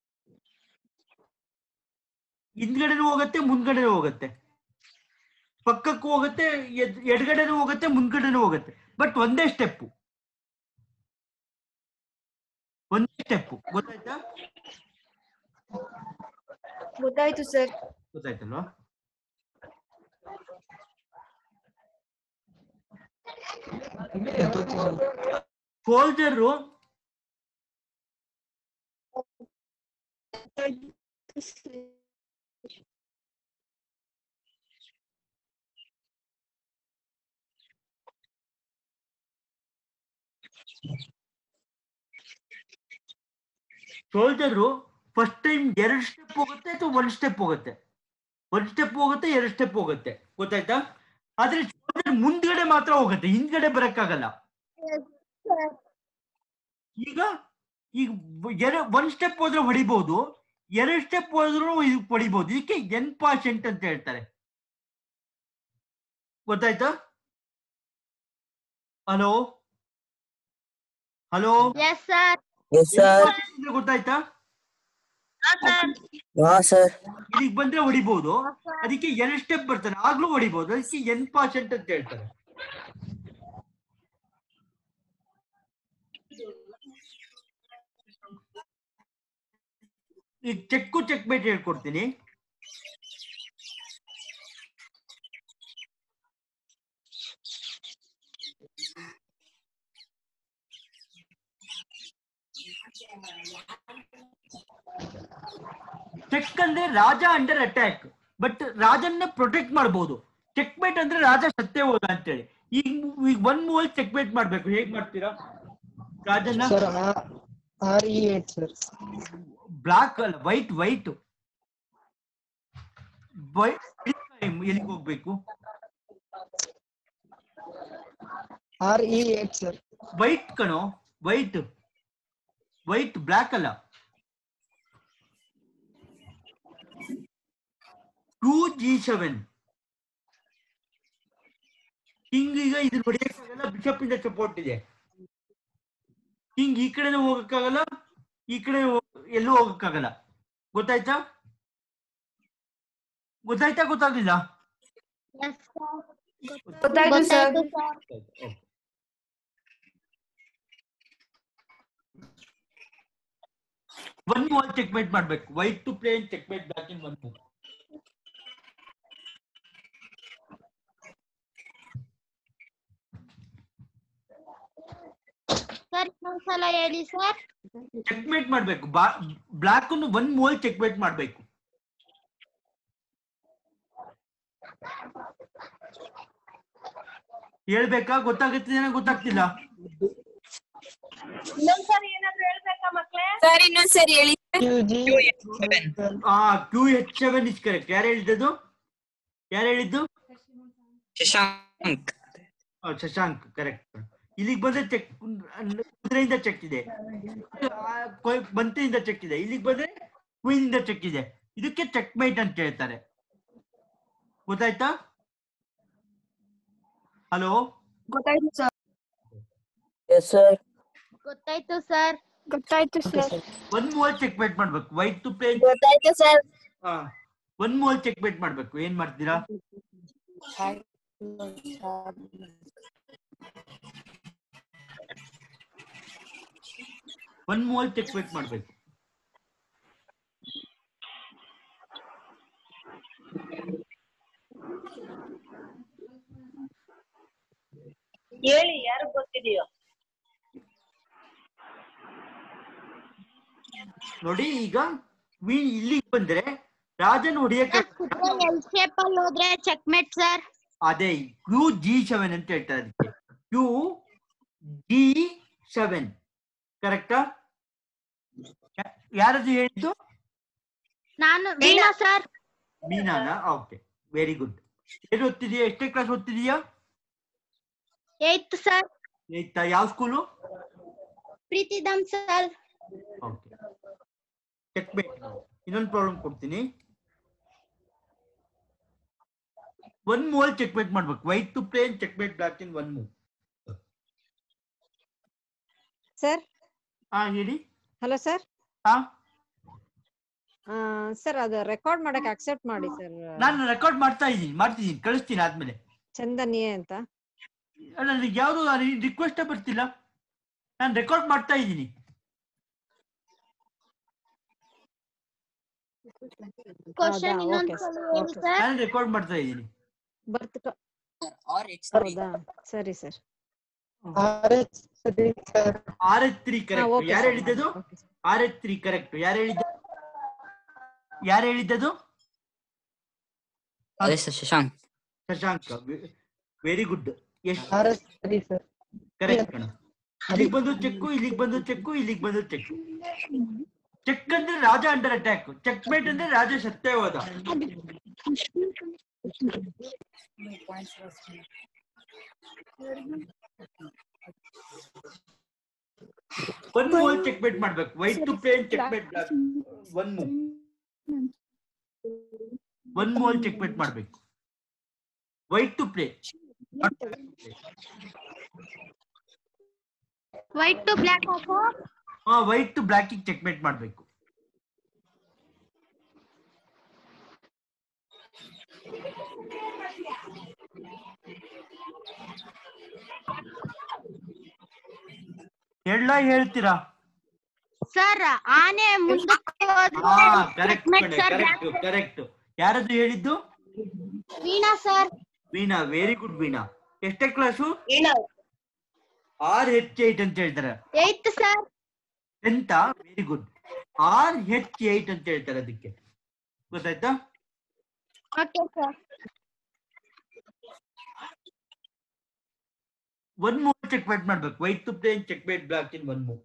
A: ಹಿಂದ್ಗಡೆನೂ ಹೋಗುತ್ತೆ ಮುಂದ್ಗಡೆನೂ ಹೋಗುತ್ತೆ ಪಕ್ಕಕ್ಕೂ ಹೋಗುತ್ತೆ ಎದ್- ಎಡಗಡೆನೂ ಹೋಗುತ್ತೆ ಮುಂದ್ಗಡೆನೂ ಹೋಗುತ್ತೆ ಬಟ್ ಒಂದೇ ಸ್ಟೆಪ್ ಒಂದೇ ಸ್ಟೆಪ್ ಗೊತ್ತಾಯ್ತಾ
B: ಗೊತ್ತಾಯ್ತು ಸರ್
A: ಗೊತ್ತಾಯ್ತಲ್ವಾ ಸೋಲ್ಜರು ಸೋಲ್ಜರು ಫಸ್ಟ್ ಟೈಮ್ ಎರಡು ಸ್ಟೆಪ್ ಹೋಗುತ್ತೆ ಅಥವಾ ಒಂದ್ ಸ್ಟೆಪ್ ಹೋಗುತ್ತೆ ಒಂದ್ ಸ್ಟೆಪ್ ಹೋಗುತ್ತೆ ಎರಡು ಸ್ಟೆಪ್ ಹೋಗುತ್ತೆ ಗೊತ್ತಾಯ್ತಾ ಆದ್ರೆ ಸೋಲ್ಜರ್ ಮುಂದ್ಗಡೆ ಮಾತ್ರ ಹೋಗುತ್ತೆ ಹಿಂದ್ಗಡೆ ಬರಕ್ಕಾಗಲ್ಲ ಈಗ ಈಗ ಎರ ಒಂದ್ ಸ್ಟೆಪ್ ಹೋದ್ರೆ ಹೊಡಿಬಹುದು ಎರಡು ಸ್ಟೆಪ್ ಹೋದ್ರು ಇದು ಹೊಡಿಬಹುದು ಇದಕ್ಕೆ ಎನ್ ಪಾರ್ಸೆಂಟ್ ಅಂತ ಹೇಳ್ತಾರೆ ಗೊತ್ತಾಯ್ತಾ hello hello
I: Yes, sir.
E: Yes sir
A: ಗೊತ್ತಾಯ್ತಾ
E: ಹಾ ಸರ್
A: ಇಲ್ಲಿಗೆ ಬಂದ್ರೆ ಹೊಡಿಬಹುದು ಅದಕ್ಕೆ ಎರಡು ಸ್ಟೆಪ್ ಬರ್ತಾನೆ ಆಗ್ಲೂ ಹೊಡಿಬಹುದು ಅದಕ್ಕೆ ಎನ್ ಪಾರ್ಸೆಂಟ್ ಅಂತ ಹೇಳ್ತಾರೆ ಈಗ ಚೆಕ್ಕು ಚೆಕ್ ಬೇಟ್ ಹೇಳ್ಕೊಡ್ತೀನಿ ಚೆಕ್ ಅಂದ್ರೆ ರಾಜ ಅಂಡರ್ ಅಟ್ಯಾಕ್ ಬಟ್ ರಾಜನ್ನ ಪ್ರೊಟೆಕ್ಟ್ ಮಾಡಬಹುದು ಚೆಕ್ ಮೇಟ್ ಅಂದ್ರೆ ರಾಜ ಸತ್ತೇ ಹೋದ ಅಂತೇಳಿ ಈಗ ಈಗ ಒಂದ್ ಮೂವಲ್ ಚೆಕ್ ಮೇಟ್ ಮಾಡ್ಬೇಕು ಹೇಗ್ ಮಾಡ್ತೀರಾ ರಾಜನ್ನ
J: sir R E eight sir
A: black ಅಲ್ಲ ವೈಟ್ ವೈಟ್ ಎಲ್ಲಿಗೆ ಹೋಗ್ಬೇಕು
J: R E eight sir
A: white ಕಣೋ ವೈಟ್ ವೈಟ್ ಬ್ಲಾಕ್ ಅಲ್ಲ ಟೂ ಜಿ ಸೆವೆನ್ ಕಿಂಗ್ ಈಗ ಇದು ಹೊಡೆಯಕ್ಕಾಗಲ್ಲ ಬಿಷಪ್ ಇಂದ ಸಪೋರ್ಟ್ ಇದೆ ಕಿಂಗ್ ಈ ಕಡೆನೂ ಹೋಗಕ್ಕಾಗಲ್ಲ ಈ ಕಡೆ ಹೋ- ಎಲ್ಲೂ ಹೋಗಕ್ಕಾಗಲ್ಲ ಗೊತ್ತಾಯ್ತಾ ಗೊತ್ತಾಯ್ತಾ ಗೊತ್ತಾಗ್ಲಿಲ್ಲ
I: Yes, sir.
B: ಗೊತ್ತಾಯ್ತು ಸರ್
I: ಗೊತ್ತಾಯ್ತು, sir.
A: ಒನ್ ಮೂವ್ ಚೆಕ್ಮೇಟ್ ಮಾಡ್ಬೇಕು white to play checkmate black in one move
I: sir ಇನ್ನೊಂದ್ಸಲ ಹೇಳಿ ಸರ್
A: ಚೆಕ್ಮೇಟ್ ಮಾಡ್ಬೇಕು ಬ್ಲಾಕ್ ಅನ್ನು ಒನ್ ಮೂವ್ ಚೆಕ್ಮೇಟ್ ಮಾಡ್ಬೇಕು ಹೇಳ್ಬೇಕಾ ಗೊತ್ತಾಗುತ್ತಿದೇನೋ ಗೊತ್ತಾಗ್ತಿಲ್ಲ
C: ಇನ್ನೊಂದ್ಸರಿ ಏನಾದ್ರು ಹೇಳ್ಬೇಕಾ ಮಕ್ಳೇ
G: ಸರ್ ಇನ್ನೊಂದ್ಸರಿ ಹೇಳಿ
J: ಕ್ಯೂ ಜಿ
A: ಆ Q H seven is correct ಯಾರು ಹೇಳಿದ್ದು ಯಾರು ಹೇಳಿದ್ದು
E: ಶಶಾಂಕ್
A: ಆ, ಶಶಾಂಕ್ ಕರೆಕ್ಟ್ ಇಲ್ಲಿಗೆ ಬಂದ್ರೆ ಚೆಕ್ ಕುದುರೆಯಿಂದ ಚೆಕ್ ಇದೆ ಆ, ಕೊಯ್- ಬಂತೆಯಿಂದ ಚೆಕ್ ಇದೆ ಇಲ್ಲಿಗೆ ಬಂದ್ರೆ ಕ್ವೀನ್ ಇಂದ ಚೆಕ್ ಇದೆ ಇದಕ್ಕೆ ಚೆಕ್ ಮೈಟ್ ಅಂತ ಹೇಳ್ತಾರೆ ಗೊತ್ತಾಯ್ತಾ ಹಲೋ
B: ಗೊತ್ತಾಯ್ತು ಸರ್
E: ಎಸ್ ಸರ್
I: ಗೊತ್ತಾಯ್ತು ಸರ್
B: ಗೊತ್ತಾಯ್ತು ಸರ್
A: ಒನ್ ಮೂವಲ್ ಚೆಕ್ ಮೇಟ್ ಮಾಡ್ಬೇಕು ವೈಟ್ ಟು ಪ್ಲೇ
B: ಗೊತ್ತಾಯ್ತು ಸರ್
A: ಒನ್ ಮೂವಲ್ ಚೆಕ್ ಮೇಟ್ ಮಾಡ್ಬೇಕು ಏನ್ ಮಾಡ್ತೀರಾ ಒನ್ ಮೂವಲ್ ಚೆಕ್ ಮೇಟ್ ಮಾಡ್ಬೇಕು
C: ಹೇಳಿ ಯಾರು ಗೊತ್ತಿದೆಯೋ
A: ನೋಡಿ ಈಗ ಕ್ವೀನ್ ಇಲ್ಲಿಗೆ ಬಂದ್ರೆ ರಾಜನ್ ಹೊಡಿಯಕ್ಕೆ
I: ಕುದುರೆ ಎಲ್ ಶೇಪ್ ಅಲ್ಲಿ ಹೋದ್ರೆ ಚೆಕ್ಮೇಟ್ ಸರ್
A: ಅದೇ ಕ್ಯೂ ಜಿ ಸೆವೆನ್ ಅಂತ ಹೇಳ್ತಾರೆ ಅದಕ್ಕೆ ಕ್ಯೂ ಜಿ ಸೆವೆನ್ ಕರೆಕ್ಟಾ ಯಾರದು ಹೇಳಿದ್ದು
I: ನಾನು ವೀಣಾ ಸರ್
A: ಮೀನಾನ ಓಕೆ ವೆರಿ ಗುಡ್ ಏನು ಓದ್ತಿದೀಯಾ ಎಷ್ಟೇ ಕ್ಲಾಸ್ ಓದ್ತಿದೀಯಾ
I: ಏಯ್ತ್ ಸರ್
A: ಆಯ್ತಾ ಯಾವ ಸ್ಕೂಲು
I: ಪ್ರೀತಿದಮ್ ಸರ್
A: ಓಕೆ ಚೆಕ್ ಇನ್ನೊಂದು ಪ್ರಾಬ್ಲಮ್ ಕೊಡ್ತೀನಿ ಒನ್ ಮೂವ್ ಅಲ್ಲಿ ಚೆಕ್ ಮೇಟ್ ಮಾಡ್ಬೇಕು white to play checkmate black in one move
K: sir
A: ಹಾ ಹೇಳಿ
K: ಹಲೋ ಸರ್
A: ಹಾ
K: ಸರ್ ಅದು ರೆಕಾರ್ಡ್ ಮಾಡಕ್ ಅಕ್ಸೆಪ್ಟ್ ಮಾಡಿ ಸರ್
A: ನಾನು ರೆಕಾರ್ಡ್ ಮಾಡ್ತಾ ಇದ್ದೀನಿ ಮಾಡ್ತಿದ್ದೀನಿ ಕಳಿಸ್ತೀನಿ ಆದ್ಮೇಲೆ
K: ಚಂದನಿಯೇ ಅಂತ
A: ನನಗೆ ಯಾವುದು ರಿಕ್ವೆಸ್ಟ್ ಬರ್ತಿಲ್ಲ ನಾನು ರೆಕಾರ್ಡ್ ಮಾಡ್ತಾ ಇದ್ದೀನಿ
I: ಕ್ವಶನ್
K: ಹೌದಾ?
I: ಇನ್ನೊಂದ್
K: Okay,
I: ಸಲ
K: sir.
I: ಹೇಳಿ
K: Okay,
I: ಸರ್
A: ನಾನು ರೆಕಾರ್ಡ್ ಮಾಡ್ತಾ ಇದ್ದೀನಿ
K: ಬರ್ತ್
E: Or it's
K: ಹೌದಾ ಸರಿ sir
J: R H three sir
A: R H three correct
K: okay,
A: ಯಾರು
K: sir.
A: ಹೇಳಿದ್ದದು
K: Okay, sir.
A: R H three correct ಯಾರು ಹೇಳಿದ್ದು ಯಾರು ಹೇಳಿದ್ದದು
E: ಅದೇ sir Shashank
A: Shashank very good ಎಷ್ಟು
J: R H three sir
A: correct ಕಣ ಇಲ್ಲಿಗೆ ಬಂದು ಚೆಕ್ಕು ಇಲ್ಲಿಗೆ ಬಂದು ಚೆಕ್ಕು ಇಲ್ಲಿಗೆ ಬಂದು ಚೆಕ್ ಚೆಕ್ ಅಂದ್ರೆ ರಾಜ ಅಂಡರ್ ಅಟ್ಯಾಕ್ ಚೆಕ್ ಮೇಟ್ ಅಂದ್ರೆ ರಾಜ ಸತ್ಯ ಹೋದ ಒನ್ ಮೂವ್ ಚೆಕ್ ಮೇಟ್ ಮಾಡ್ಬೇಕು white to play checkmate one move one move checkmate ಮಾಡ್ಬೇಕು white to play
I: white to black ಹಾಕೋ
A: ಹಾ white to black checkmate ಮಾಡ್ಬೇಕು ಹೇಳ ಹೇಳ್ತೀರಾ
I: ಸರ್ ಆನೆ ಮುಂದಕ್ಕೆ ಹೋದ್ರೆ
A: ಹಾ correct
I: checkmate sir,
A: correct
I: black-
A: correct ಯಾರದು ಹೇಳಿದ್ದು
I: Veena sir
A: Veena very good Veena ಎಷ್ಟೇ ಕ್ಲಾಸು ಆರ್ ಹೆಚ್ ಏಟ್ ಅಂತ ಹೇಳ್ತಾರೆ
I: ಏಯ್ತ್ ಸರ್
A: ಎಂತ very good R H eight ಅಂತ ಹೇಳ್ತಾರೆ ಅದಕ್ಕೆ ಗೊತ್ತಾಯ್ತಾ
I: okay sir
A: one move checkmate ಮಾಡ್ಬೇಕು white to play checkmate black in one move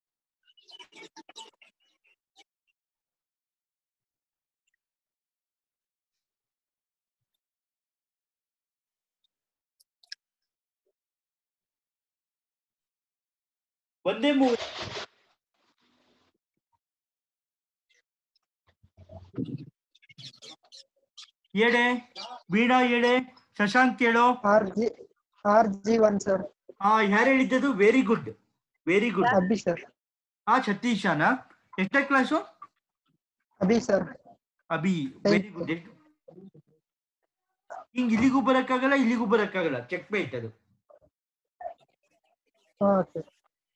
A: ಒಂದೇ ಮೂವ್ ಏಡೆ ವೀಣಾ ಏಡೆ ಶಶಾಂಕ್ ಹೇಳೋ
J: R G R G one sir
A: ಹಾ ಯಾರು ಹೇಳಿದ್ದದು very good very good
J: Abhi sir
A: ಹಾ ಸತೀಶಾನ ಎಷ್ಟೇ class
J: Abhi sir
A: Abhi very good ಹಿಂಗ್ ಇಲ್ಲಿಗೂ ಬರಕ್ಕಾಗಲ್ಲ ಇಲ್ಲಿಗೂ ಬರಕ್ಕಾಗಲ್ಲ ಚೆಕ್ ಮೇಟ್ ಅದು
J: ಹಾ ಸರ್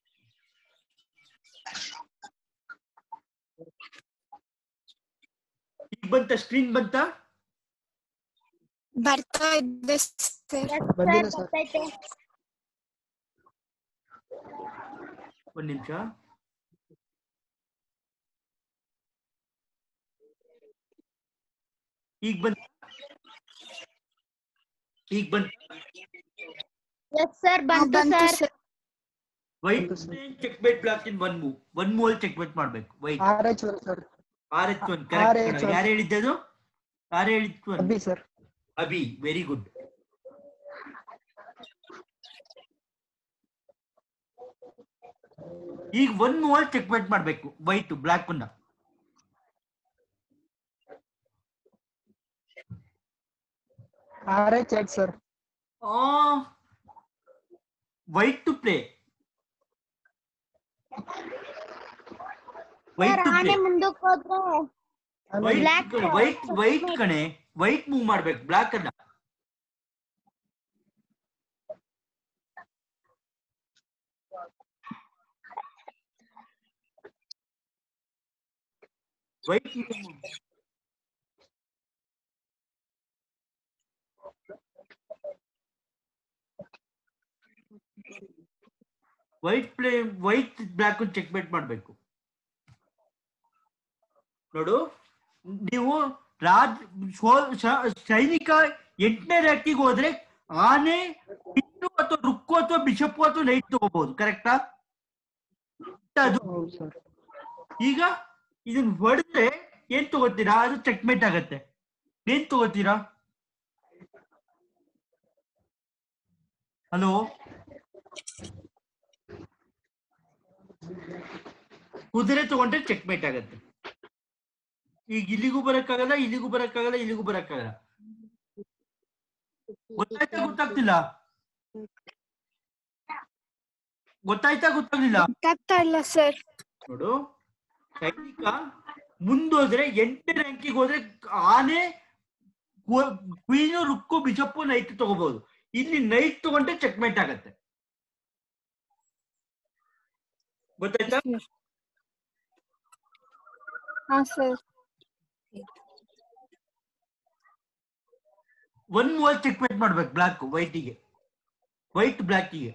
A: ಈಗ ಬಂತ ಸ್ಕ್ರೀನ್ ಬಂತ
B: ಬರ್ತಾ ಇದ್ದೆ ಸರ್
J: ಬಂದಿಲ್ಲ ಸರ್
I: ಗೊತ್ತೈತೆ
A: ಒಂದ್ ನಿಮಿಷ ಈಗ ಬಂತ ಈಗ ಬಂತ
I: ಎಸ್ ಸರ್ ಬಂತು
B: ಬಂತು
I: sir
B: sir
A: white checkmate black in one move one move ಅಲ್ಲಿ ಚೆಕ್ ಮೇಟ್ ಮಾಡ್ಬೇಕು white
J: R H one sir
A: R H one
J: RH
A: correct
J: one.
A: ಯಾರು ಹೇಳಿದ್ದದು ಯಾರು ಹೇಳಿದ್ದು one?
J: Abhi sir
A: Abhi very good ಈಗ ಒನ್ ಮೂವ್ ಚೆಕ್ ಮೇಟ್ ಮಾಡ್ಬೇಕು white black ಅನ್ನ
J: R H eight sir
A: white to play white
I: sir
A: to
I: ಆನೆ
A: play
I: ಮುಂದಕ್ಕೆ ಹೋದ್ರೆ
A: ವೈಟ್
I: Black
A: ವೈಟ್ ವೈಟ್ ಕಣೆ ವೈಟ್ ಮೂವ್ ಮಾಡ್ಬೇಕು ಬ್ಲಾಕ್ ಅನ್ನ white white play white black checkmate ಮಾಡ್ಬೇಕು ನೋಡು ನೀವು ರಾಜ್ ಸೋ- ಶ- ಸೈನಿಕ ಎಂಟನೇ ರ್ಯಾಕಿಗೆ ಹೋದ್ರೆ ಆನೆ ಬಿಟ್ಟು ಅಥವಾ ರುಕ್ಕು ಅಥವಾ ಬಿಷಪ್ ಅಥವಾ ನೈಟ್ ತಗೋಬಹುದು ಕರೆಕ್ಟಾ ಅದು
J: ಹೌದು ಸರ್
A: ಈಗ ಇದನ್ನ ಹೊಡೆದ್ರೆ ಏನ್ ತಗೋತೀರಾ ಅದು ಚೆಕ್ಮೇಟ್ ಆಗತ್ತೆ ಏನ್ ತಗೋತೀರಾ ಹಲೋ ಕುದುರೆ ತಗೊಂಡ್ರೆ ಚೆಕ್ಮೇಟ್ ಆಗತ್ತೆ ಈಗ ಇಲ್ಲಿಗೂ ಬರಕ್ಕಾಗಲ್ಲ ಇಲ್ಲಿಗೂ ಬರಕ್ಕಾಗಲ್ಲ ಇಲ್ಲಿಗೂ ಬರಕ್ಕಾಗಲ್ಲ ಗೊತ್ತಾಯ್ತಾ ಗೊತ್ತಾಗ್ತಿಲ್ಲ ಗೊತ್ತಾಯ್ತಾ ಗೊತ್ತಾಗ್ಲಿಲ್ಲ
B: ಗೊತ್ತಾಗ್ತಾ ಇಲ್ಲ ಸರ್
A: ನೋಡು ಸೈನಿಕ ಮುಂದೋದ್ರೆ ಎಂಟನೇ ರ್ಯಾಂಕಿಗೆ ಹೋದ್ರೆ ಆನೆ ಕ್ವೀನು ರುಕ್ಕು ಬಿಷಪ್ಪು ನೈಟ್ ತಗೋಬಹುದು ಇಲ್ಲಿ ನೈಟ್ ತಗೊಂಡ್ರೆ ಚೆಕ್ಮೇಟ್ ಆಗತ್ತೆ ಗೊತ್ತಾಯ್ತಾ
B: ಹಾ ಸರ್
A: ಒನ್ ಮೂವಲ್ ಚೆಕ್ಮೇಟ್ ಮಾಡ್ಬೇಕು ಬ್ಲಾಕ್ ವೈಟಿಗೆ ವೈಟ್ ಬ್ಲಾಕಿಗೆ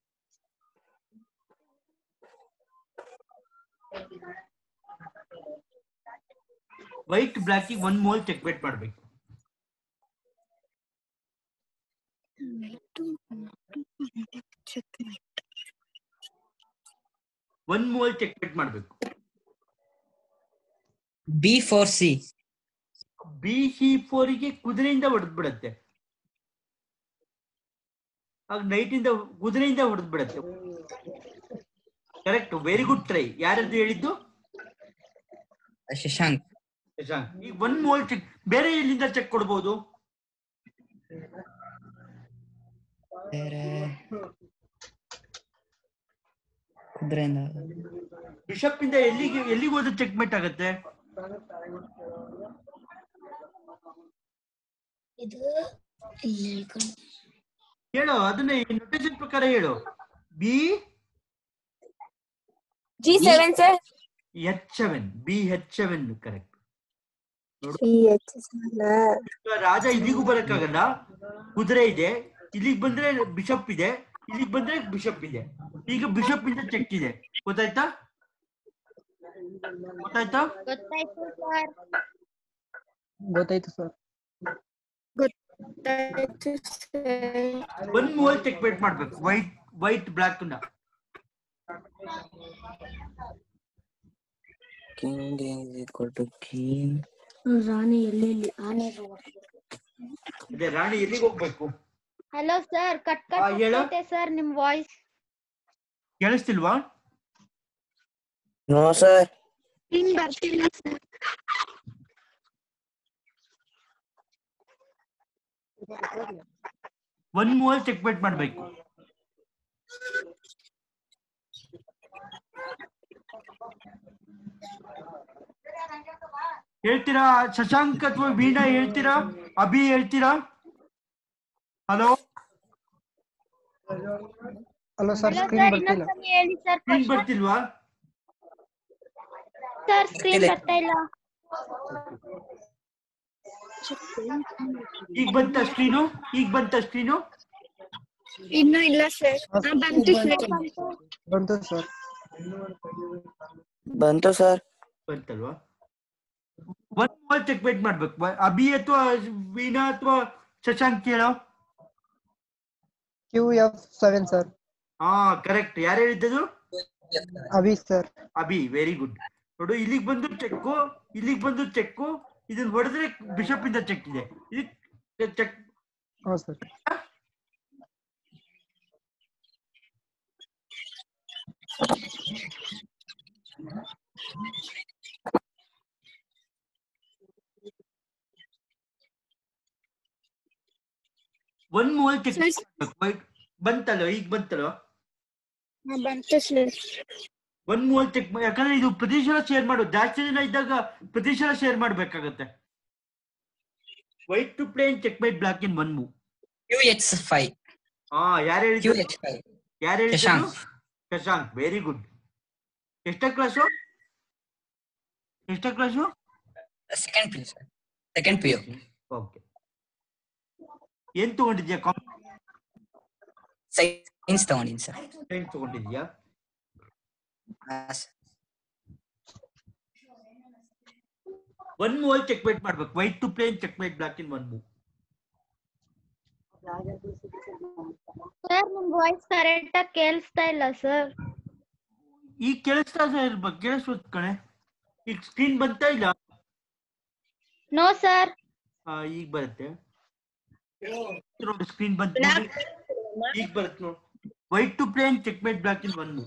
A: ವೈಟ್ ಬ್ಲಾಕಿಗೆ ಒನ್ ಮೂವಲ್ ಚೆಕ್ಮೇಟ್ ಮಾಡ್ಬೇಕು ಒನ್ ಮೂವಲ್ ಚೆಕ್ಮೇಟ್ ಮಾಡ್ಬೇಕು
E: B four C
A: B C ಫೋರಿಗೆ ಕುದುರೆಯಿಂದ ಹೊಡೆದ್ ಬಿಡತ್ತೆ ಆಗ ನೈಟ್ ಇಂದ ಕುದುರೆಯಿಂದ ಹೊಡೆದ್ ಬಿಡತ್ತೆ ಕರೆಕ್ಟ್ ವೆರಿ ಗುಡ್ ಟ್ರೈ ಯಾರದ್ದು ಹೇಳಿದ್ದು
E: ಶಶಾಂಕ್
A: ಶಶಾಂಕ್ ಈಗ ಒನ್ ಮೋಲ್ ಚೆಕ್ ಬೇರೆ ಎಲ್ಲಿಂದ ಚೆಕ್ ಕೊಡ್ಬೋದು
E: ಬೇರೆ ಕುದುರೆಯಿಂದ
A: ಬಿಷಪ್ ಇಂದ ಎಲ್ಲಿಗೆ ಎಲ್ಲಿಗೆ ಹೋದ್ರೆ ಚೆಕ್ಮೇಟ್ ಆಗತ್ತೆ
I: ಇದು ಇಲ್ಲಿ ಹೇಳ್ಕೊಂಡು
A: ಹೇಳು ಅದನ್ನ ನೊಟೇಷನ್ ಪ್ರಕಾರ ಹೇಳು B
B: G seven sir
A: H seven B H seven correct ರಾಜ ಇಲ್ಲಿಗೂ ಬರಕ್ಕಾಗಲ್ಲ ಕುದುರೆ ಇದೆ ಇಲ್ಲಿಗೆ ಬಂದ್ರೆ ಬಿಷಪ್ ಇದೆ ಇಲ್ಲಿಗೆ ಬಂದ್ರೆ ಬಿಷಪ್ ಇದೆ ಈಗ ಬಿಷಪ್ ಇಂದ ಚೆಕ್ ಇದೆ ಗೊತ್ತಾಯ್ತಾ ಗೊತ್ತಾಯ್ತಾ
I: ಗೊತ್ತಾಯ್ತು ಸರ್
J: ಗೊತ್ತಾಯ್ತು ಸರ್
B: ಗೊತ್ತಾಯ್ತು ಸರ್
A: ಒನ್ ಮೂವಲ್ ಚೆಕ್ಮೇಟ್ ಮಾಡ್ಬೇಕು ವೈಟ್ ವೈಟ್ ಬ್ಲಾಕ್ ನ
E: king is equal to king
I: ರಾಣಿ ಎಲ್ಲೆಲ್ಲಿ ಆನೆ
A: ಅದೇ ರಾಣಿ ಎಲ್ಲಿಗೆ ಹೋಗ್ಬೇಕು
I: ಹಲೋ ಸರ್ ಕಟ್
A: ಹಾ,
I: ಕಟ್
A: ಹೇಳು.
I: ಹೋಗ್ತೈತೆ ಸರ್ ನಿಮ್ ವಾಯ್ಸ್
A: ಕೇಳಿಸ್ತಿಲ್ವಾ
E: ನೋ ಸರ್
B: ಹಿಂಗ್ ಬರ್ತಿಲ್ಲ ಸರ್
A: ಒನ್ ಮೂವಲ್ ಚೆಕ್ಮೇಟ್ ಮಾಡ್ಬೇಕು ಹೇಳ್ತೀರಾ ಶಶಾಂಕ್ ಅಥವಾ ವೀಣಾ ಹೇಳ್ತೀರಾ ಅಭಿ ಹೇಳ್ತೀರಾ hello
J: hello sir
I: hello
J: screen
I: sir
J: ಬರ್ತಿಲ್ಲ
I: ಇನ್ನೊಂದ್ಸಲ ಹೇಳಿ ಸರ್
A: ಸ್ಕ್ರೀನ್ ಬರ್ತಿಲ್ವಾ
I: ಸರ್ ಸ್ಕ್ರೀನ್ ಬರ್ತಾ ಇಲ್ಲ
A: ಈಗ ಬಂತ ಸ್ಕ್ರೀನು ಈಗ ಬಂತ ಸ್ಕ್ರೀನು
B: ಇನ್ನೂ ಇಲ್ಲ ಸರ್ ಹಾ ಬಂತು ಸರ್
J: ಬಂತು ಸರ್
E: ಬಂತು ಸರ್
A: ಬಂತಲ್ವಾ ಒನ್ ಮೂವಲ್ ಚೆಕ್ಮೇಟ್ ಮಾಡ್ಬೇಕು ವ- ಅಭಿ ಅಥವಾ ವೀಣಾ ಅಥವಾ ಶಶಾಂಕ್ ಹೇಳೋ
J: ಕ್ಯೂ ಎಫ್ ಸೆವೆನ್ ಸರ್
A: ಹಾ ಕರೆಕ್ಟ್ ಯಾರು ಹೇಳಿದ್ದದು
J: Abhi sir
A: Abhi very good ನೋಡು ಇಲ್ಲಿಗೆ ಬಂದು ಚೆಕ್ಕು ಇಲ್ಲಿಗೆ ಬಂದು ಚೆಕ್ಕು ಇದನ್ನ ಹೊಡೆದ್ರೆ ಬಿಷಪ್ ಇಂದ ಚೆಕ್ ಇದೆ ಇದು ಚೆಕ್
J: ಹೌದು ಸರ್
A: ಒನ್ ಮೂವಲ್ ಚೆಕ್
B: Sir.
A: ಬಂತಲ್ವ ಈಗ ಬಂತಲ್ವ
B: ಹಾ ಬಂತು ಸರ್
A: ಒನ್ ಮೂವಲ್ ಚೆಕ್ ಯಾಕಂದ್ರೆ ಇದು ಪ್ರತಿ ಸಲ ಶೇರ್ ಮಾಡು ಜಾಸ್ತಿ ಜನ ಇದ್ದಾಗ ಪ್ರತಿ ಸಲ ಶೇರ್ ಮಾಡ್ಬೇಕಾಗತ್ತೆ white to play checkmate black in one move
E: Q H five
A: ಹಾ ಯಾರು
E: ಕ್ಯೂ
A: ಹೇಳಿದ್ರು
E: ಎಚ್ ಫೈವ್
A: ಯಾರು ಹೇಳಿದ್ರು
E: ಶಶಾಂಕ್.
A: ಶಶಾಂಕ್ ವೆರಿ ಗುಡ್ ಎಷ್ಟ ಕ್ಲಾಸು ಎಷ್ಟ class
E: second P U sir second P U
A: okay ಏನ್ ತಗೊಂಡಿದ್ಯಾ
E: ಸೈನ್ಸ್ ತಗೊಂಡಿನಿ ಸರ್
A: ಸೈನ್ಸ್ ತಗೊಂಡಿದ್ಯಾ ಒನ್ ಮೂವಲ್ ಚೆಕ್ ಮೇಟ್ ಮಾಡ್ಬೇಕು white to play checkmate black in one move
I: sir ನಿಮ್ ವಾಯ್ಸ್ ಕರೆಕ್ಟ್ ಆಗಿ ಕೇಳಿಸ್ತಾ ಇಲ್ಲ ಸರ್
A: ಈಗ ಕೇಳಿಸ್ತಾ ಇರ್ಬೇಕು ಕೇಳಿಸ್ಬೋದು ಕಣೆ ಈಗ ಸ್ಕ್ರೀನ್ ಬಂತಾ ಇಲ್ಲ
I: ನೋ ಸರ್
A: ಆ, ಈಗ ಬರುತ್ತೆ ನೋಡಿ ಸ್ಕ್ರೀನ್ ಬಂತು ನೋಡಿ. ಈಗ ಬರುತ್ತೆ ನೋಡಿ white to play checkmate black in one move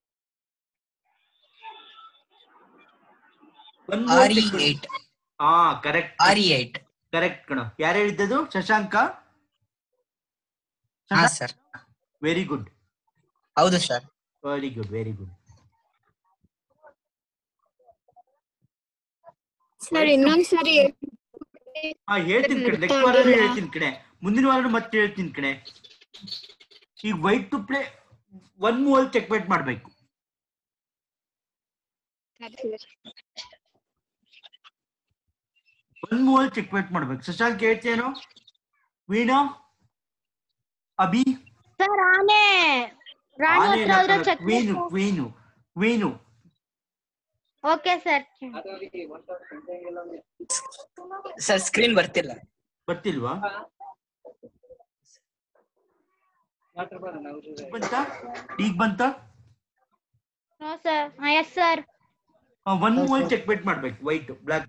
A: one
E: R E eight
A: ಹಾ correct
E: R E eight
A: correct ಕಣ ಯಾರು ಹೇಳಿದ್ದದು ಶಶಾಂಕ
E: ಹಾ ಸರ್
A: ವೆರಿ ಗುಡ್
E: ಹೌದು sir
A: very good very good
B: sir ಇನ್ನೊಂದ್ಸರಿ
A: ಹಾ ಹೇಳ್ತೀನಿ ಕಣೆ ನೆಕ್ಸ್ಟ್ ವಾರನೂ ಹೇಳ್ತೀನಿ ಕಣೆ ಮುಂದಿನ ವಾರನೂ ಮತ್ತೆ ಹೇಳ್ತೀನಿ ಕಣೆ ಈಗ ವೈಟ್ ಟು ಪ್ಲೇ ಒನ್ ಮೂವಲ್ ಚೆಕ್ಮೇಟ್ ಮಾಡ್ಬೇಕು ಒನ್ ಮೂವಲ್ ಚೆಕ್ಮೇಟ್ ಮಾಡ್ಬೇಕು ಶಶಾಂಕ್ ಹೇಳ್ತೇನೋ ವೀಣಾ ಅಭಿ
I: ಸರ್ ಆನೆ ರಾಣಿ
A: ಆನೆ
I: ಹತ್ರ ಹೋದ್ರೆ check
A: queen queen queen
I: okay sir
E: sir screen ಬರ್ತಿಲ್ಲ
A: ಬರ್ತಿಲ್ವಾ ಬಂತ ಈಗ ಬಂತ
I: no sir yes sir
A: one ಮೂವಲ್ ಚೆಕ್ಮೇಟ್ ಮಾಡ್ಬೇಕು white black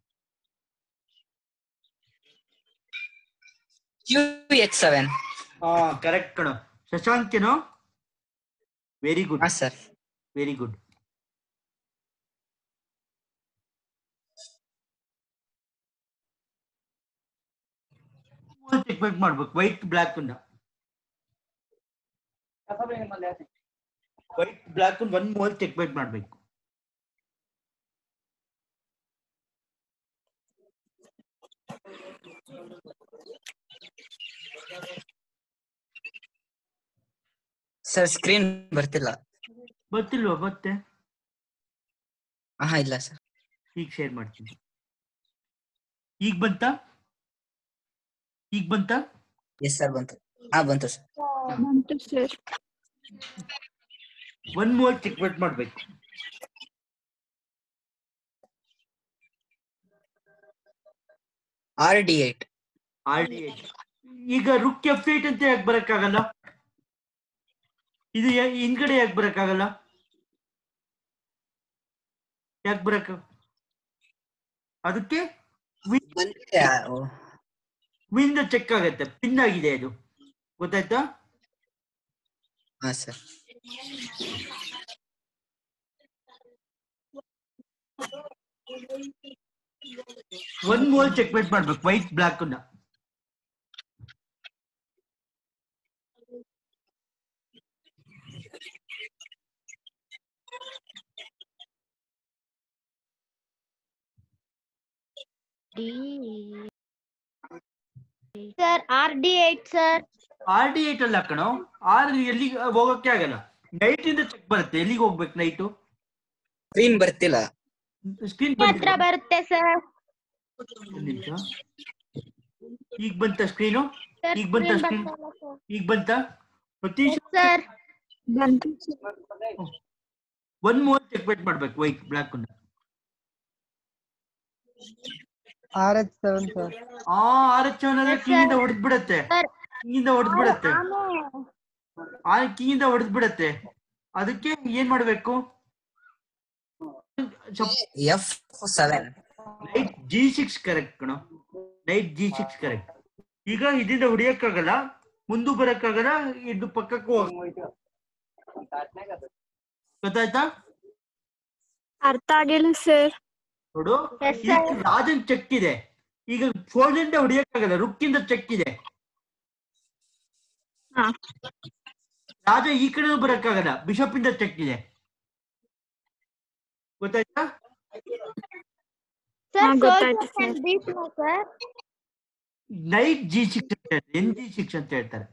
E: Q H seven
A: ಹಾ ಕರೆಕ್ಟ್ ಕಣ ಶಶಾಂಕ್ ಏನೋ ವೆರಿ ಗುಡ್
E: ಹಾ ಸರ್
A: ವೆರಿ ಗುಡ್ ಚೆಕ್ಮೇಟ್ ಮಾಡ್ಬೇಕು white black white black one ಮೂವಲ್ ಚೆಕ್ಮೇಟ್ ಮಾಡ್ಬೇಕು
E: ಸರ್ ಸ್ಕ್ರೀನ್ ಬರ್ತಿಲ್ಲ
A: ಗೊತ್ತಿಲ್ವಾ ಮತ್ತೆ
E: ಹಾ ಇಲ್ಲ ಸರ್
A: ಈಗ ಶೇರ್ ಮಾಡ್ತೀನಿ ಈಗ ಬಂತ ಈಗ ಬಂತ
E: ಎಸ್ ಸರ್ ಬಂತು ಹಾ ಬಂತು ಸರ್
B: ಬಂತು ಸರ್
A: ಒನ್ ಮೂವಲ್ ಚೆಕ್ಮೇಟ್ ಮಾಡ್ಬೇಕು
E: R D eight
A: R D ಈಗ ರುಕ್ ಎಫ್ ಏಟ್ ಅಂತ ಯಾಕೆ ಬರಕ್ಕಾಗಲ್ಲ ಇದು ಯಾ- ಹಿಂದ್ಗಡೆ ಯಾಕೆ ಬರಕ್ಕಾಗಲ್ಲ ಯಾಕೆ ಬರಕ್ ಅದಕ್ಕೆ
E: ಬಂದಿದೆ ಓ,
A: ವಿಂದ ಚೆಕ್ ಆಗತ್ತೆ ಪಿನ್ ಆಗಿದೆ ಅದು ಗೊತ್ತಾಯ್ತಾ
E: ಹಾ ಸರ್
A: ಒನ್ ಮೂವಲ್ ಚೆಕ್ಮೇಟ್ ಮಾಡ್ಬೇಕು ವೈಟ್ ಬ್ಲಾಕ್ ಅನ್ನ
I: sir R D eight sir
A: R D eight ಅಲ್ಲ ಕಣೋ ಆರ್ ಎಲ್ಲಿ ಹೋಗಕ್ಕೆ ಆಗಲ್ಲ ನೈಟ್ ಇಂದ ಚೆಕ್ ಬರುತ್ತೆ ಎಲ್ಲಿಗೆ ಹೋಗ್ಬೇಕು ನೈಟು
E: ಸ್ಕ್ರೀನ್ ಬರ್ತಿಲ್ಲ
A: ಸ್ಕ್ರೀನ್
I: ಹತ್ರ ಬರುತ್ತೆ ಸರ್
A: ನಿಮಿಷ ಈಗ ಬಂತ ಸ್ಕ್ರೀನು
I: ಸರ್
A: ಈಗ ಬಂತ
I: screen
A: ಸ್ಕ್ರೀನ್
I: ಬರ್ತಾ ಇಲ್ಲ ಸರ್.
A: ಈಗ ಬಂತ ಸತೀಶ್
I: ಸರ್
B: ಬಂತು
A: ಒನ್ ಮೂವಲ್ ಚೆಕ್ಮೇಟ್ ಮಾಡ್ಬೇಕು ವೈಟ್ ಬ್ಲಾಕ್ ಅನ್ನ
J: ಆರ್ ಎಚ್ ಸೆವೆನ್ ಸರ್
A: ಆ ಆರ್ ಎಚ್ ಅಂದ್ರೆ
I: Yes,
A: ಕಿಂಗಿಂದ
I: sir.
A: ಹೊಡೆದ್ ಬಿಡತ್ತೆ
I: Sir.
A: ಕಿಂಗಿಂದ ಹೊಡೆದ್ ಬಿಡತ್ತೆ
I: ಆನೆ
A: ಆ ಕಿಂಗಿಂದ ಹೊಡೆದ್ ಬಿಡತ್ತೆ ಅದಕ್ಕೆ ಏನ್ ಮಾಡ್ಬೇಕು
E: F seven
A: knight G six correct ಕಣ ನೈಟ್ ಜಿ ಸಿಕ್ಸ್ ಕರೆಕ್ಟ್ ಈಗ ಇದರಿಂದ ಹೊಡಿಯಕ್ಕಾಗಲ್ಲ ಮುಂದೂ ಬರಕ್ಕಾಗಲ್ಲ ಇದು ಪಕ್ಕಕ್ಕೂ ಹೋಗ್- ಗೊತ್ತಾಯ್ತಾ
B: ಅರ್ಥ ಆಗಿಲ್ಲ ಸರ್
A: ನೋಡು
I: Yes,
A: ಈಗ
I: sir.
A: ರಾಜನ್ ಚೆಕ್ ಇದೆ ಈಗ ಫೋಲ್ಡಿಂದ ಹೊಡಿಯಕ್ಕಾಗಲ್ಲ ರುಕ್ಕಿಂದ ಚೆಕ್ ಇದೆ
B: ಹಾ.
A: ರಾಜ ಈ ಕಡೆ ಬರಕ್ಕಾಗಲ್ಲ ಬಿಷಪ್ ಇಂದ ಚೆಕ್ ಇದೆ ಗೊತ್ತಾಯ್ತಾ
B: ಹಾ,
I: ಸರ್
B: ಗೊತ್ತಾಯ್ತು,
I: soldier
B: sir.
I: Beat sir
A: knight G six ಅಂತ ಹೇಳ್ತಾರೆ ಎನ್ ಜಿ ಸಿಕ್ಸ್ ಅಂತ ಹೇಳ್ತಾರೆ